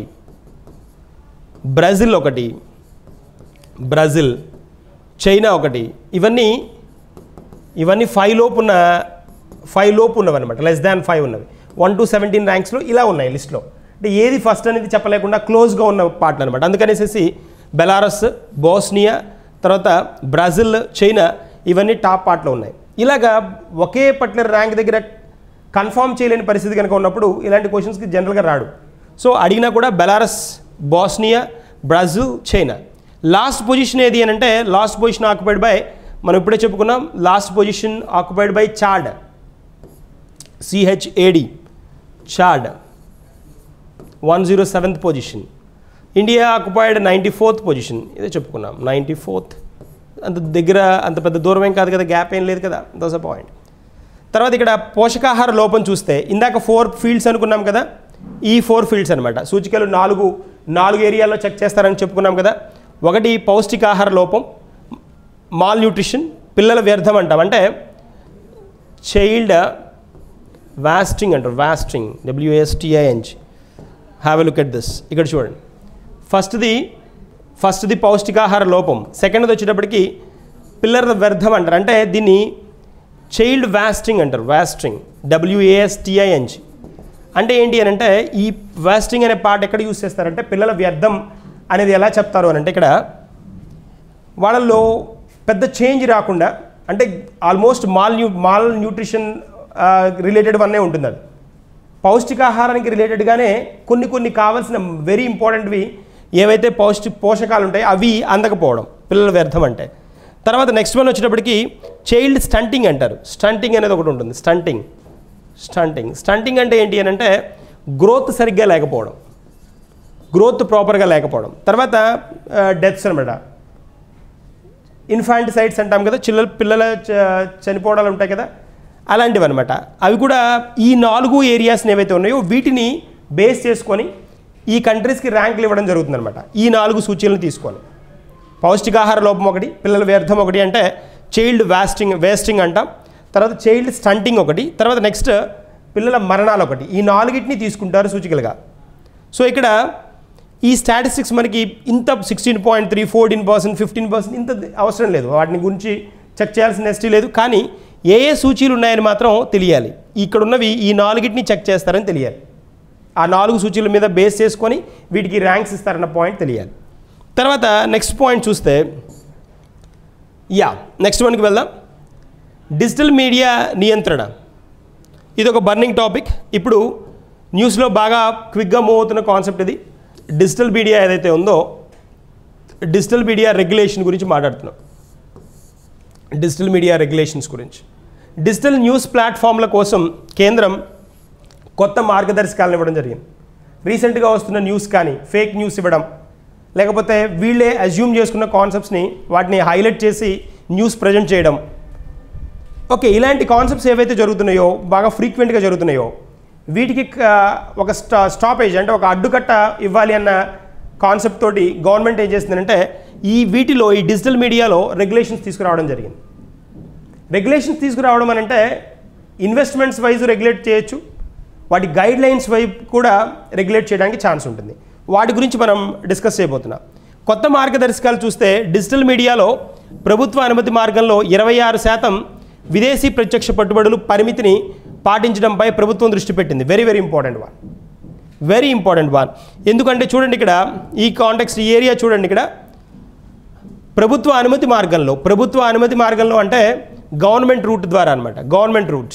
బ్రెజిల్ ఒకటి బ్రెజిల్ చైనా ఒకటి ఇవన్నీ ఇవన్నీ ఫైవ్ లోపు ఉన్న ఫైవ్ లోపు ఉన్నవి అనమాట లెస్ దాన్ ఫైవ్ ఉన్నవి వన్ టు సెవెంటీన్ ర్యాంక్స్లో ఇలా ఉన్నాయి లిస్ట్లో అంటే ఏది ఫస్ట్ అనేది చెప్పలేకుండా క్లోజ్గా ఉన్న పార్ట్లు అనమాట అందుకనేసి బెలారస్ బోస్నియా తర్వాత బ్రెజిల్ చైనా ఇవన్నీ టాప్ పార్ట్లో ఉన్నాయి ఇలాగా ఒకే పర్టికులర్ ర్యాంక్ దగ్గర కన్ఫర్మ్ చేయలేని పరిస్థితి కనుక ఉన్నప్పుడు ఇలాంటి క్వశ్చన్స్కి జనరల్గా రాడు సో అడిగినా కూడా Belarus Bosnia Brazil China last position ఏది అని అంటే లాస్ట్ పొజిషన్ ఆక్యుపైడ్ బై మనం ఇప్పుడే చెప్పుకున్నాం last position occupied by Chad C H A D Chad one zero seventh position India occupied ninety fourth position ఇదే చెప్పుకున్నాం నైంటీ ఫోర్త్ అంత దగ్గర అంత పెద్ద దూరం ఏం కాదు కదా గ్యాప్ ఏం లేదు కదా దోస్ అ పాయింట్ తర్వాత ఇక్కడ పోషకాహార లోపం చూస్తే ఇందాక ఫోర్ ఫీల్డ్స్ అనుకున్నాం కదా ఈ ఫోర్ ఫీల్డ్స్ అనమాట సూచికలు నాలుగు నాలుగు ఏరియాల్లో చెక్ చేస్తారని చెప్పుకున్నాం కదా ఒకటి పౌష్టికాహార లోపం మాల్ న్యూట్రిషన్ పిల్లల వ్యర్థం అంటాం అంటే చైల్డ్ వాస్టింగ్ అంటారు wasting W S T I N G have a look at this ఇక్కడ చూడండి ఫస్ట్ది ఫస్ట్ది పౌష్టికాహార లోపం సెకండ్ది వచ్చేటప్పటికి పిల్లల వ్యర్థం అంటారు అంటే దీన్ని చైల్డ్ వాస్టింగ్ అంటారు వాస్టింగ్ డబ్ల్యూఏఎస్టిఐఎన్జి అంటే ఏంటి అని అంటే ఈ వాస్టింగ్ అనే పార్ట్ ఎక్కడ యూస్ చేస్తారంటే పిల్లల వ్యర్థం అనేది ఎలా చెప్తారు అని అంటే ఇక్కడ వాళ్ళల్లో పెద్ద చేంజ్ రాకుండా అంటే ఆల్మోస్ట్ మాల్ న్యూ మాల్ న్యూట్రిషన్ రిలేటెడ్ వన్నే ఉంటుంది అది పౌష్టికాహారానికి రిలేటెడ్గానే కొన్ని కొన్ని కావాల్సిన వెరీ ఇంపార్టెంట్వి ఏవైతే పౌష్టి పోషకాలు ఉంటాయో అవి అందకపోవడం పిల్లల వ్యర్థం అంటే తర్వాత నెక్స్ట్ వన్ వచ్చేటప్పటికి చైల్డ్ స్టంటింగ్ అంటారు స్టంటింగ్ అనేది ఒకటి ఉంటుంది స్టంటింగ్ స్టంటింగ్ స్టంటింగ్ అంటే ఏంటి అని అంటే గ్రోత్ సరిగ్గా లేకపోవడం గ్రోత్ ప్రాపర్గా లేకపోవడం తర్వాత డెత్స్ అనమాట ఇన్ఫాంటిసైడ్స్ అంటాం కదా చిల్లల పిల్లల చ- చనిపోవడాలు ఉంటాయి కదా అలాంటివి అనమాట అవి కూడా ఈ నాలుగు ఏరియాస్ని ఏవైతే ఉన్నాయో వీటిని బేస్ చేసుకొని ఈ కంట్రీస్కి ర్యాంకులు ఇవ్వడం జరుగుతుందన్నమాట ఈ నాలుగు సూచీలను తీసుకొని పౌష్టికాహార లోపం ఒకటి పిల్లల వ్యర్థం ఒకటి అంటే చైల్డ్ వేస్టింగ్ వేస్టింగ్ అంటాం తర్వాత చైల్డ్ స్టంటింగ్ ఒకటి తర్వాత నెక్స్ట్ పిల్లల మరణాలు ఒకటి ఈ నాలుగిటిని తీసుకుంటారు సూచికలుగా సో ఇక్కడ ఈ స్టాటిస్టిక్స్ మనకి ఇంత sixteen point three fourteen percent fifteen percent ఇంత అవసరం లేదు వాటిని గురించి చెక్ చేయాల్సిన నెస్టీ లేదు కానీ ఏ ఏ సూచీలు ఉన్నాయని మాత్రం తెలియాలి ఇక్కడ ఉన్నవి ఈ నాలుగిటిని చెక్ చేస్తారని తెలియాలి ఆ నాలుగు సూచీల మీద బేస్ చేసుకొని వీటికి ర్యాంక్స్ ఇస్తారన్న పాయింట్ తెలియాలి తర్వాత నెక్స్ట్ పాయింట్ చూస్తే యా నెక్స్ట్ వన్కి వెళ్దాం డిజిటల్ మీడియా నియంత్రణ ఇది ఒక బర్నింగ్ టాపిక్ ఇప్పుడు న్యూస్లో బాగా క్విక్గా మూవ్ అవుతున్న కాన్సెప్ట్ ఇది డిజిటల్ మీడియా ఏదైతే ఉందో డిజిటల్ మీడియా రెగ్యులేషన్ గురించి మాట్లాడుతున్నాం డిజిటల్ మీడియా రెగ్యులేషన్స్ గురించి డిజిటల్ న్యూస్ ప్లాట్ఫామ్ల కోసం కేంద్రం కొత్త మార్గదర్శకాలను ఇవ్వడం జరిగింది రీసెంట్గా వస్తున్న న్యూస్ కానీ ఫేక్ న్యూస్ ఇవ్వడం లేకపోతే వీళ్ళే అజ్యూమ్ చేసుకున్న కాన్సెప్ట్స్ని వాటిని హైలైట్ చేసి న్యూస్ ప్రజెంట్ చేయడం ఓకే ఇలాంటి కాన్సెప్ట్స్ ఏవైతే జరుగుతున్నాయో బాగా ఫ్రీక్వెంట్గా జరుగుతున్నాయో వీటికి క- ఒక స్టా స్టాపేజ్ అంటే ఒక అడ్డుకట్ట ఇవ్వాలి అన్న కాన్సెప్ట్ తోటి గవర్నమెంట్ ఏం చేస్తుందంటే ఈ వీటిలో ఈ డిజిటల్ మీడియాలో రెగ్యులేషన్స్ తీసుకురావడం జరిగింది రెగ్యులేషన్స్ తీసుకురావడం అని అంటే ఇన్వెస్ట్మెంట్స్ వైజ్ రెగ్యులేట్ చేయొచ్చు వాటి గైడ్ లైన్స్ వైపు కూడా రెగ్యులేట్ చేయడానికి ఛాన్స్ ఉంటుంది వాటి గురించి మనం డిస్కస్ చేయబోతున్నాం కొత్త మార్గదర్శకాలు చూస్తే డిజిటల్ మీడియాలో ప్రభుత్వ అనుమతి మార్గంలో ఇరవై ఆరు శాతం విదేశీ ప్రత్యక్ష పెట్టుబడులు పరిమితిని పాటించడంపై ప్రభుత్వం దృష్టి పెట్టింది very very important one very important one ఎందుకంటే చూడండి ఇక్కడ ఈ కాంటెక్స్ట్ ఈ ఏరియా చూడండి ఇక్కడ ప్రభుత్వ అనుమతి మార్గంలో ప్రభుత్వ అనుమతి మార్గంలో అంటే గవర్నమెంట్ రూట్ ద్వారా అనమాట గవర్నమెంట్ రూట్స్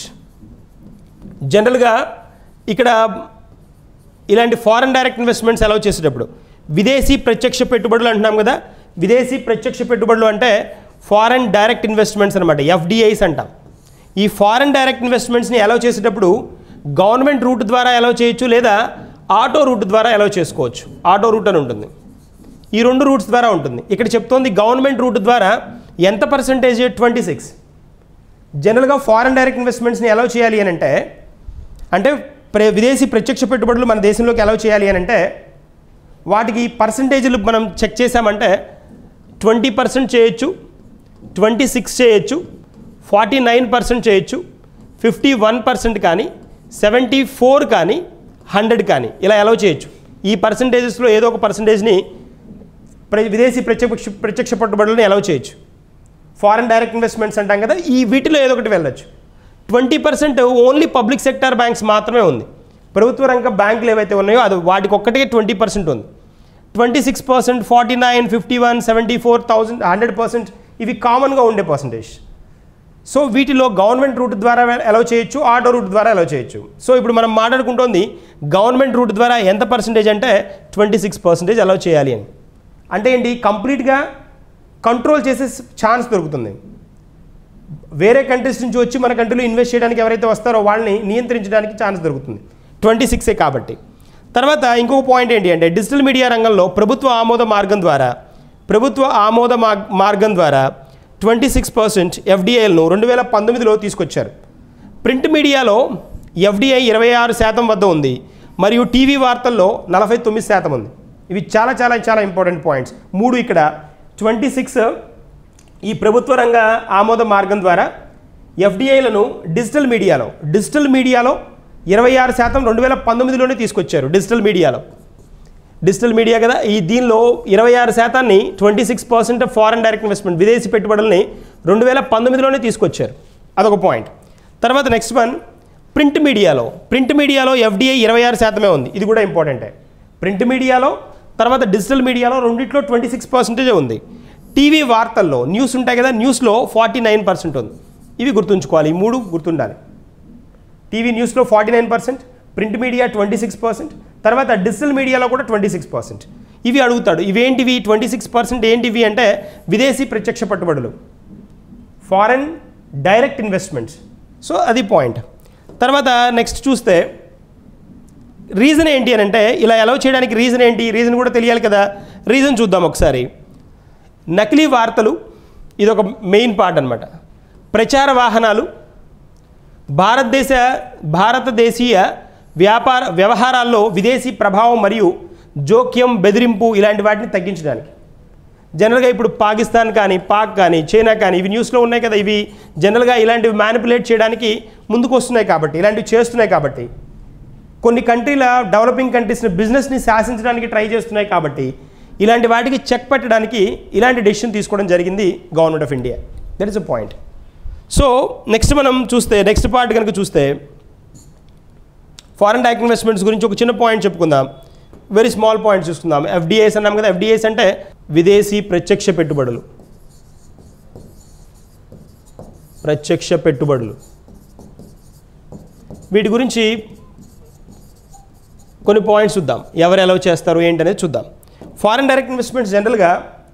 జనరల్గా ఇక్కడ ఇలాంటి ఫారెన్ డైరెక్ట్ ఇన్వెస్ట్మెంట్స్ అలౌ చేసేటప్పుడు విదేశీ ప్రత్యక్ష పెట్టుబడులు అంటున్నాం కదా విదేశీ ప్రత్యక్ష పెట్టుబడులు అంటే ఫారెన్ డైరెక్ట్ ఇన్వెస్ట్మెంట్స్ అనమాట ఎఫ్డిఐస్ అంటాం ఈ ఫారెన్ డైరెక్ట్ ఇన్వెస్ట్మెంట్స్ని అలౌ చేసేటప్పుడు గవర్నమెంట్ రూట్ ద్వారా అలౌ చేయొచ్చు లేదా ఆటో రూట్ ద్వారా అలౌ చేసుకోవచ్చు ఆటో రూట్ అని ఉంటుంది ఈ రెండు రూట్స్ ద్వారా ఉంటుంది ఇక్కడ చెప్తోంది గవర్నమెంట్ రూట్ ద్వారా ఎంత పర్సంటేజ్ ట్వంటీ సిక్స్ జనరల్గా ఫారెన్ డైరెక్ట్ ఇన్వెస్ట్మెంట్స్ని అలౌ చేయాలి అని అంటే అంటే ప్ర విదేశీ ప్రత్యక్ష పెట్టుబడులు మన దేశంలోకి అలౌ చేయాలి అని అంటే వాటికి పర్సంటేజ్లు మనం చెక్ చేసామంటే ట్వంటీ పర్సెంట్ చేయొచ్చు ట్వంటీ సిక్స్ చేయొచ్చు ఫార్టీ నైన్ పర్సెంట్ చేయొచ్చు ఫిఫ్టీ వన్ పర్సెంట్ కానీ సెవెంటీ ఫోర్ కానీ హండ్రెడ్ కానీ ఇలా అలౌ చేయొచ్చు ఈ పర్సంటేజెస్లో ఏదో ఒక పర్సంటేజ్ని ప్ర- విదేశీ ప్రత్యక్ష ప్రత్యక్ష పెట్టుబడులను అలౌ చేయొచ్చు ఫారెన్ డైరెక్ట్ ఇన్వెస్ట్మెంట్స్ అంటాం కదా ఈ వీటిలో ఏదో ఒకటి వెళ్ళొచ్చు twenty percent only public sector banks మాత్రమే ఉంది ప్రభుత్వ రంగ బ్యాంకులు ఏవైతే ఉన్నాయో అది వాటికి ఒక్కటే ట్వంటీ పర్సెంట్ ఉంది twenty six percent forty nine fifty one seventy four thousand hundred percent ఇవి కామన్గా ఉండే పర్సంటేజ్ సో వీటిలో గవర్నమెంట్ రూట్ ద్వారా అలౌ చేయొచ్చు ఆటో రూట్ ద్వారా అలౌ చేయొచ్చు సో ఇప్పుడు మనం మాట్లాడుకుంటోంది గవర్నమెంట్ రూట్ ద్వారా ఎంత పర్సంటేజ్ అంటే ట్వంటీ సిక్స్ పర్సెంటేజ్ అలౌ చేయాలి అని అంటే ఏంటి కంప్లీట్గా కంట్రోల్ చేసే ఛాన్స్ దొరుకుతుంది వేరే కంట్రీస్ నుంచి వచ్చి మన కంట్రీలో ఇన్వెస్ట్ చేయడానికి ఎవరైతే వస్తారో వాళ్ళని నియంత్రించడానికి ఛాన్స్ దొరుకుతుంది ట్వంటీ సిక్సే కాబట్టి తర్వాత ఇంకొక పాయింట్ ఏంటి అంటే డిజిటల్ మీడియా రంగంలో ప్రభుత్వ ఆమోద మార్గం ద్వారా ప్రభుత్వ ఆమోద మా- మార్గం ద్వారా ట్వంటీ సిక్స్ పర్సెంట్ ఎఫ్డిఐలను రెండు వేల పంతొమ్మిదిలో తీసుకొచ్చారు ప్రింట్ మీడియాలో ఎఫ్డిఐ ఇరవై ఆరు శాతం వద్ద ఉంది మరియు టీవీ వార్తల్లో నలభై తొమ్మిది శాతం ఉంది ఇవి చాలా చాలా చాలా ఇంపార్టెంట్ పాయింట్స్ మూడు ఇక్కడ ట్వంటీ సిక్స్ ఈ ప్రభుత్వ రంగ ఆమోద మార్గం ద్వారా ఎఫ్డిఐలను డిజిటల్ మీడియాలో డిజిటల్ మీడియాలో ఇరవై ఆరు శాతం రెండు వేల పంతొమ్మిదిలోనే తీసుకొచ్చారు డిజిటల్ మీడియాలో డిజిటల్ మీడియా కదా ఈ దీనిలో ఇరవై ఆరు శాతాన్ని twenty six percent foreign direct investment విదేశీ పెట్టుబడుల్ని రెండు వేల పంతొమ్మిదిలోనే తీసుకొచ్చారు అదొక పాయింట్ తర్వాత నెక్స్ట్ వన్ ప్రింట్ మీడియాలో ప్రింట్ మీడియాలో ఎఫ్డిఐ ఇరవై ఆరు శాతమే ఉంది ఇది కూడా ఇంపార్టెంటే ప్రింట్ మీడియాలో తర్వాత డిజిటల్ మీడియాలో రెండిట్లో ట్వంటీ సిక్స్ పర్సెంటేజే ఉంది టీవీ వార్తల్లో న్యూస్ ఉంటాయి కదా న్యూస్లో ఫార్టీ నైన్ పర్సెంట్ ఉంది ఇవి గుర్తుంచుకోవాలి ఈ మూడు గుర్తుండాలి టీవీ న్యూస్లో forty nine percent print media twenty six percent తర్వాత డిజిటల్ మీడియాలో కూడా ట్వంటీ సిక్స్ పర్సెంట్ ఇవి అడుగుతాడు ఇవేంటివి ట్వంటీ సిక్స్ పర్సెంట్ ఏంటివి అంటే విదేశీ ప్రత్యక్ష పెట్టుబడులు ఫారెన్ డైరెక్ట్ ఇన్వెస్ట్మెంట్స్ సో అది పాయింట్ తర్వాత నెక్స్ట్ చూస్తే రీజన్ ఏంటి అని అంటే ఇలా అలౌ చేయడానికి రీజన్ ఏంటి రీజన్ కూడా తెలియాలి కదా రీజన్ చూద్దాం ఒకసారి నకిలీ వార్తలు ఇది ఒక మెయిన్ పార్ట్ అనమాట ప్రచార వాహనాలు భారతదేశ భారతదేశీయ వ్యాపార వ్యవహారాల్లో విదేశీ ప్రభావం మరియు జోక్యం బెదిరింపు ఇలాంటి వాటిని తగ్గించడానికి జనరల్గా ఇప్పుడు పాకిస్తాన్ కానీ పాక్ కానీ చైనా కానీ ఇవి న్యూస్లో ఉన్నాయి కదా ఇవి జనరల్గా ఇలాంటివి మ్యానిపులేట్ చేయడానికి ముందుకు వస్తున్నాయి కాబట్టి ఇలాంటివి చేస్తున్నాయి కాబట్టి కొన్ని కంట్రీల డెవలపింగ్ కంట్రీస్ని బిజినెస్ని శాసించడానికి ట్రై చేస్తున్నాయి కాబట్టి ఇలాంటి వాటికి చెక్ పెట్టడానికి ఇలాంటి డెసిషన్ తీసుకోవడం జరిగింది government of India that is a point so next మనం చూస్తే నెక్స్ట్ పార్ట్ కనుక చూస్తే ఫారెన్ డైరెక్ట్ ఇన్వెస్ట్మెంట్స్ గురించి ఒక చిన్న పాయింట్ చెప్పుకుందాం వెరీ స్మాల్ పాయింట్ చూసుకుందాం ఎఫ్డిఐస్ అన్నాం కదా ఎఫ్డిఐస్ అంటే విదేశీ ప్రత్యక్ష పెట్టుబడులు ప్రత్యక్ష పెట్టుబడులు వీటి గురించి కొన్ని పాయింట్స్ చూద్దాం ఎవరు ఎలా చేస్తారు ఏంటనేది చూద్దాం ఫారెన్ డైరెక్ట్ ఇన్వెస్ట్మెంట్స్ జనరల్గా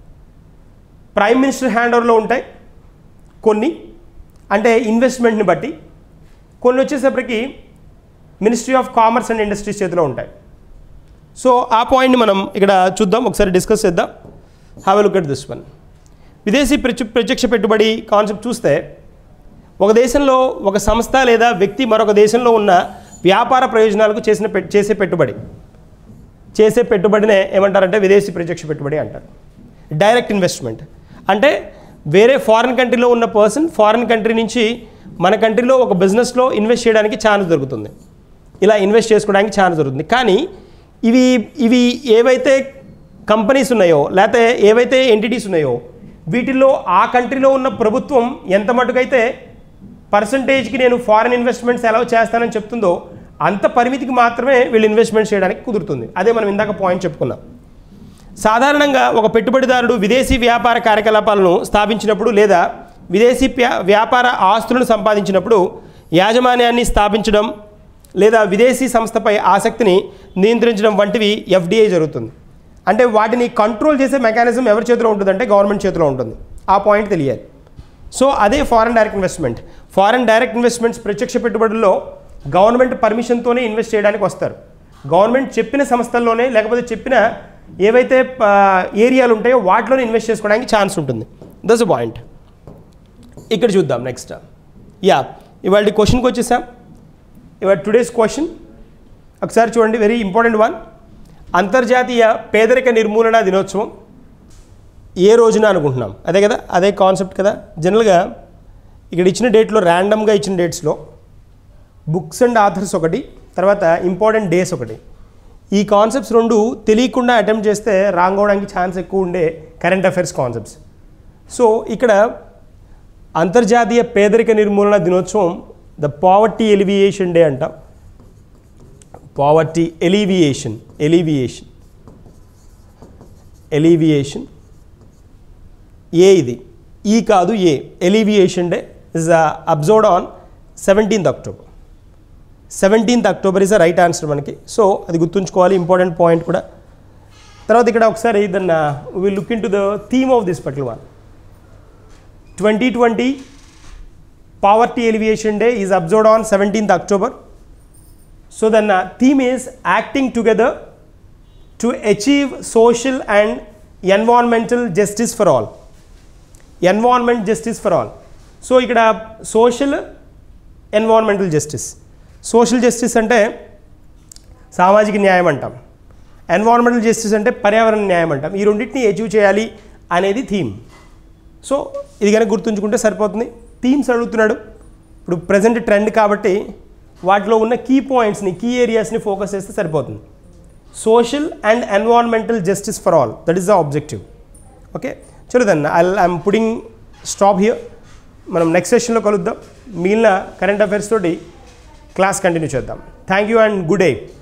ప్రైమ్ మినిస్టర్ హ్యాండ్ ఓవర్లో ఉంటాయి కొన్ని అంటే ఇన్వెస్ట్మెంట్ని బట్టి కొన్ని వచ్చేసప్పటికి ministry of commerce and industries చేతిలో ఉంటాయి సో ఆ పాయింట్ని మనం ఇక్కడ చూద్దాం ఒకసారి డిస్కస్ చేద్దాం have a look at this one విదేశీ ప్రత్య ప్రత్యక్ష పెట్టుబడి కాన్సెప్ట్ చూస్తే ఒక దేశంలో ఒక సంస్థ లేదా వ్యక్తి మరొక దేశంలో ఉన్న వ్యాపార ప్రయోజనాలకు చేసిన పెట్- చేసే పెట్టుబడి చేసే పెట్టుబడినే ఏమంటారంటే విదేశీ ప్రత్యక్ష పెట్టుబడి అంటారు డైరెక్ట్ ఇన్వెస్ట్మెంట్ అంటే వేరే ఫారిన్ కంట్రీలో ఉన్న పర్సన్ ఫారిన్ కంట్రీ నుంచి మన కంట్రీలో ఒక బిజినెస్లో ఇన్వెస్ట్ చేయడానికి ఛాన్స్ దొరుకుతుంది ఇలా ఇన్వెస్ట్ చేసుకోవడానికి ఛాన్స్ దొరుకుతుంది కానీ ఇవి ఇవి ఏవైతే కంపెనీస్ ఉన్నాయో లేకపోతే ఏవైతే ఎంటిటీస్ ఉన్నాయో వీటిల్లో ఆ కంట్రీలో ఉన్న ప్రభుత్వం ఎంత మటుకైతే పర్సంటేజ్కి నేను ఫారెన్ ఇన్వెస్ట్మెంట్స్ ఎలా చేస్తానని చెప్తుందో అంత పరిమితికి మాత్రమే వీళ్ళు ఇన్వెస్ట్మెంట్ చేయడానికి కుదురుతుంది అదే మనం ఇందాక పాయింట్ చెప్పుకున్నాం సాధారణంగా ఒక పెట్టుబడిదారుడు విదేశీ వ్యాపార కార్యకలాపాలను స్థాపించినప్పుడు లేదా విదేశీ ప్యా- వ్యాపార ఆస్తులను సంపాదించినప్పుడు యాజమాన్యాన్ని స్థాపించడం లేదా విదేశీ సంస్థపై ఆసక్తిని నియంత్రించడం వంటివి ఎఫ్డిఐ జరుగుతుంది అంటే వాటిని కంట్రోల్ చేసే మెకానిజం ఎవరి చేతిలో ఉంటుందంటే గవర్నమెంట్ చేతిలో ఉంటుంది ఆ పాయింట్ తెలియాలి సో అదే foreign direct investment foreign direct investments ప్రత్యక్ష పెట్టుబడుల్లో గవర్నమెంట్ పర్మిషన్తోనే ఇన్వెస్ట్ చేయడానికి వస్తారు గవర్నమెంట్ చెప్పిన సంస్థల్లోనే లేకపోతే చెప్పిన ఏవైతే ఆ, ఏరియాలు ఉంటాయో వాటిలోనే ఇన్వెస్ట్ చేసుకోవడానికి ఛాన్స్ ఉంటుంది దస్ పాయింట్ ఇక్కడ చూద్దాం నెక్స్ట్ యా ఇవాళ క్వశ్చన్కి వచ్చేసాం ఇవాళ టుడేస్ క్వశ్చన్ ఒకసారి చూడండి వెరీ ఇంపార్టెంట్ వన్ అంతర్జాతీయ పేదరిక నిర్మూలన దినోత్సవం ఏ రోజున అనుకుంటున్నాం అదే కదా అదే కాన్సెప్ట్ కదా జనరల్గా ఇక్కడ ఇచ్చిన డేట్లో ర్యాండమ్గా ఇచ్చిన డేట్స్లో బుక్స్ అండ్ ఆథర్స్ ఒకటి తర్వాత ఇంపార్టెంట్ డేస్ ఒకటి ఈ కాన్సెప్ట్స్ రెండు తెలియకుండా అటెంప్ట్ చేస్తే రాంగ్ అవడానికి ఛాన్స్ ఎక్కువ ఉండే కరెంట్ అఫైర్స్ కాన్సెప్ట్స్ సో ఇక్కడ అంతర్జాతీయ పేదరిక నిర్మూలన దినోత్సవం ద పావర్టీ ఎలివియేషన్ డే అంటాం పావర్టీ ఎలివియేషన్ ఎలివియేషన్ ఎలివియేషన్ ఏ ఇది ఈ కాదు ఏ alleviation day is observed on seventeenth October seventeenth October is a right answer మనకి సో అది గుర్తుంచుకోవాలి ఇంపార్టెంట్ పాయింట్ కూడా తర్వాత ఇక్కడ ఒకసారి then will look into the theme of this particular one twenty twenty poverty alleviation day is observed on seventeenth October so then theme is acting together to achieve social and environmental justice for all environment justice for all so ఇక్కడ social environmental justice social justice అంటే సామాజిక న్యాయం అంటాం environmental justice అంటే పర్యావరణ న్యాయం అంటాం ఈ రెండింటిని అచీవ్ చేయాలి అనేది థీమ్ సో ఇది కనుక గుర్తుంచుకుంటే సరిపోతుంది థీమ్స్ అడుగుతున్నాడు ఇప్పుడు ప్రజెంట్ ట్రెండ్ కాబట్టి వాటిలో ఉన్న కీ పాయింట్స్ని కీ ఏరియాస్ని ఫోకస్ చేస్తే సరిపోతుంది social and environmental justice for all that is the objective okay చలో then I I'm putting stop here మనం నెక్స్ట్ సెషన్లో కలుద్దాం మిగిలిన కరెంట్ అఫైర్స్ తోటి క్లాస్ కంటిన్యూ చేద్దాం thank you and good day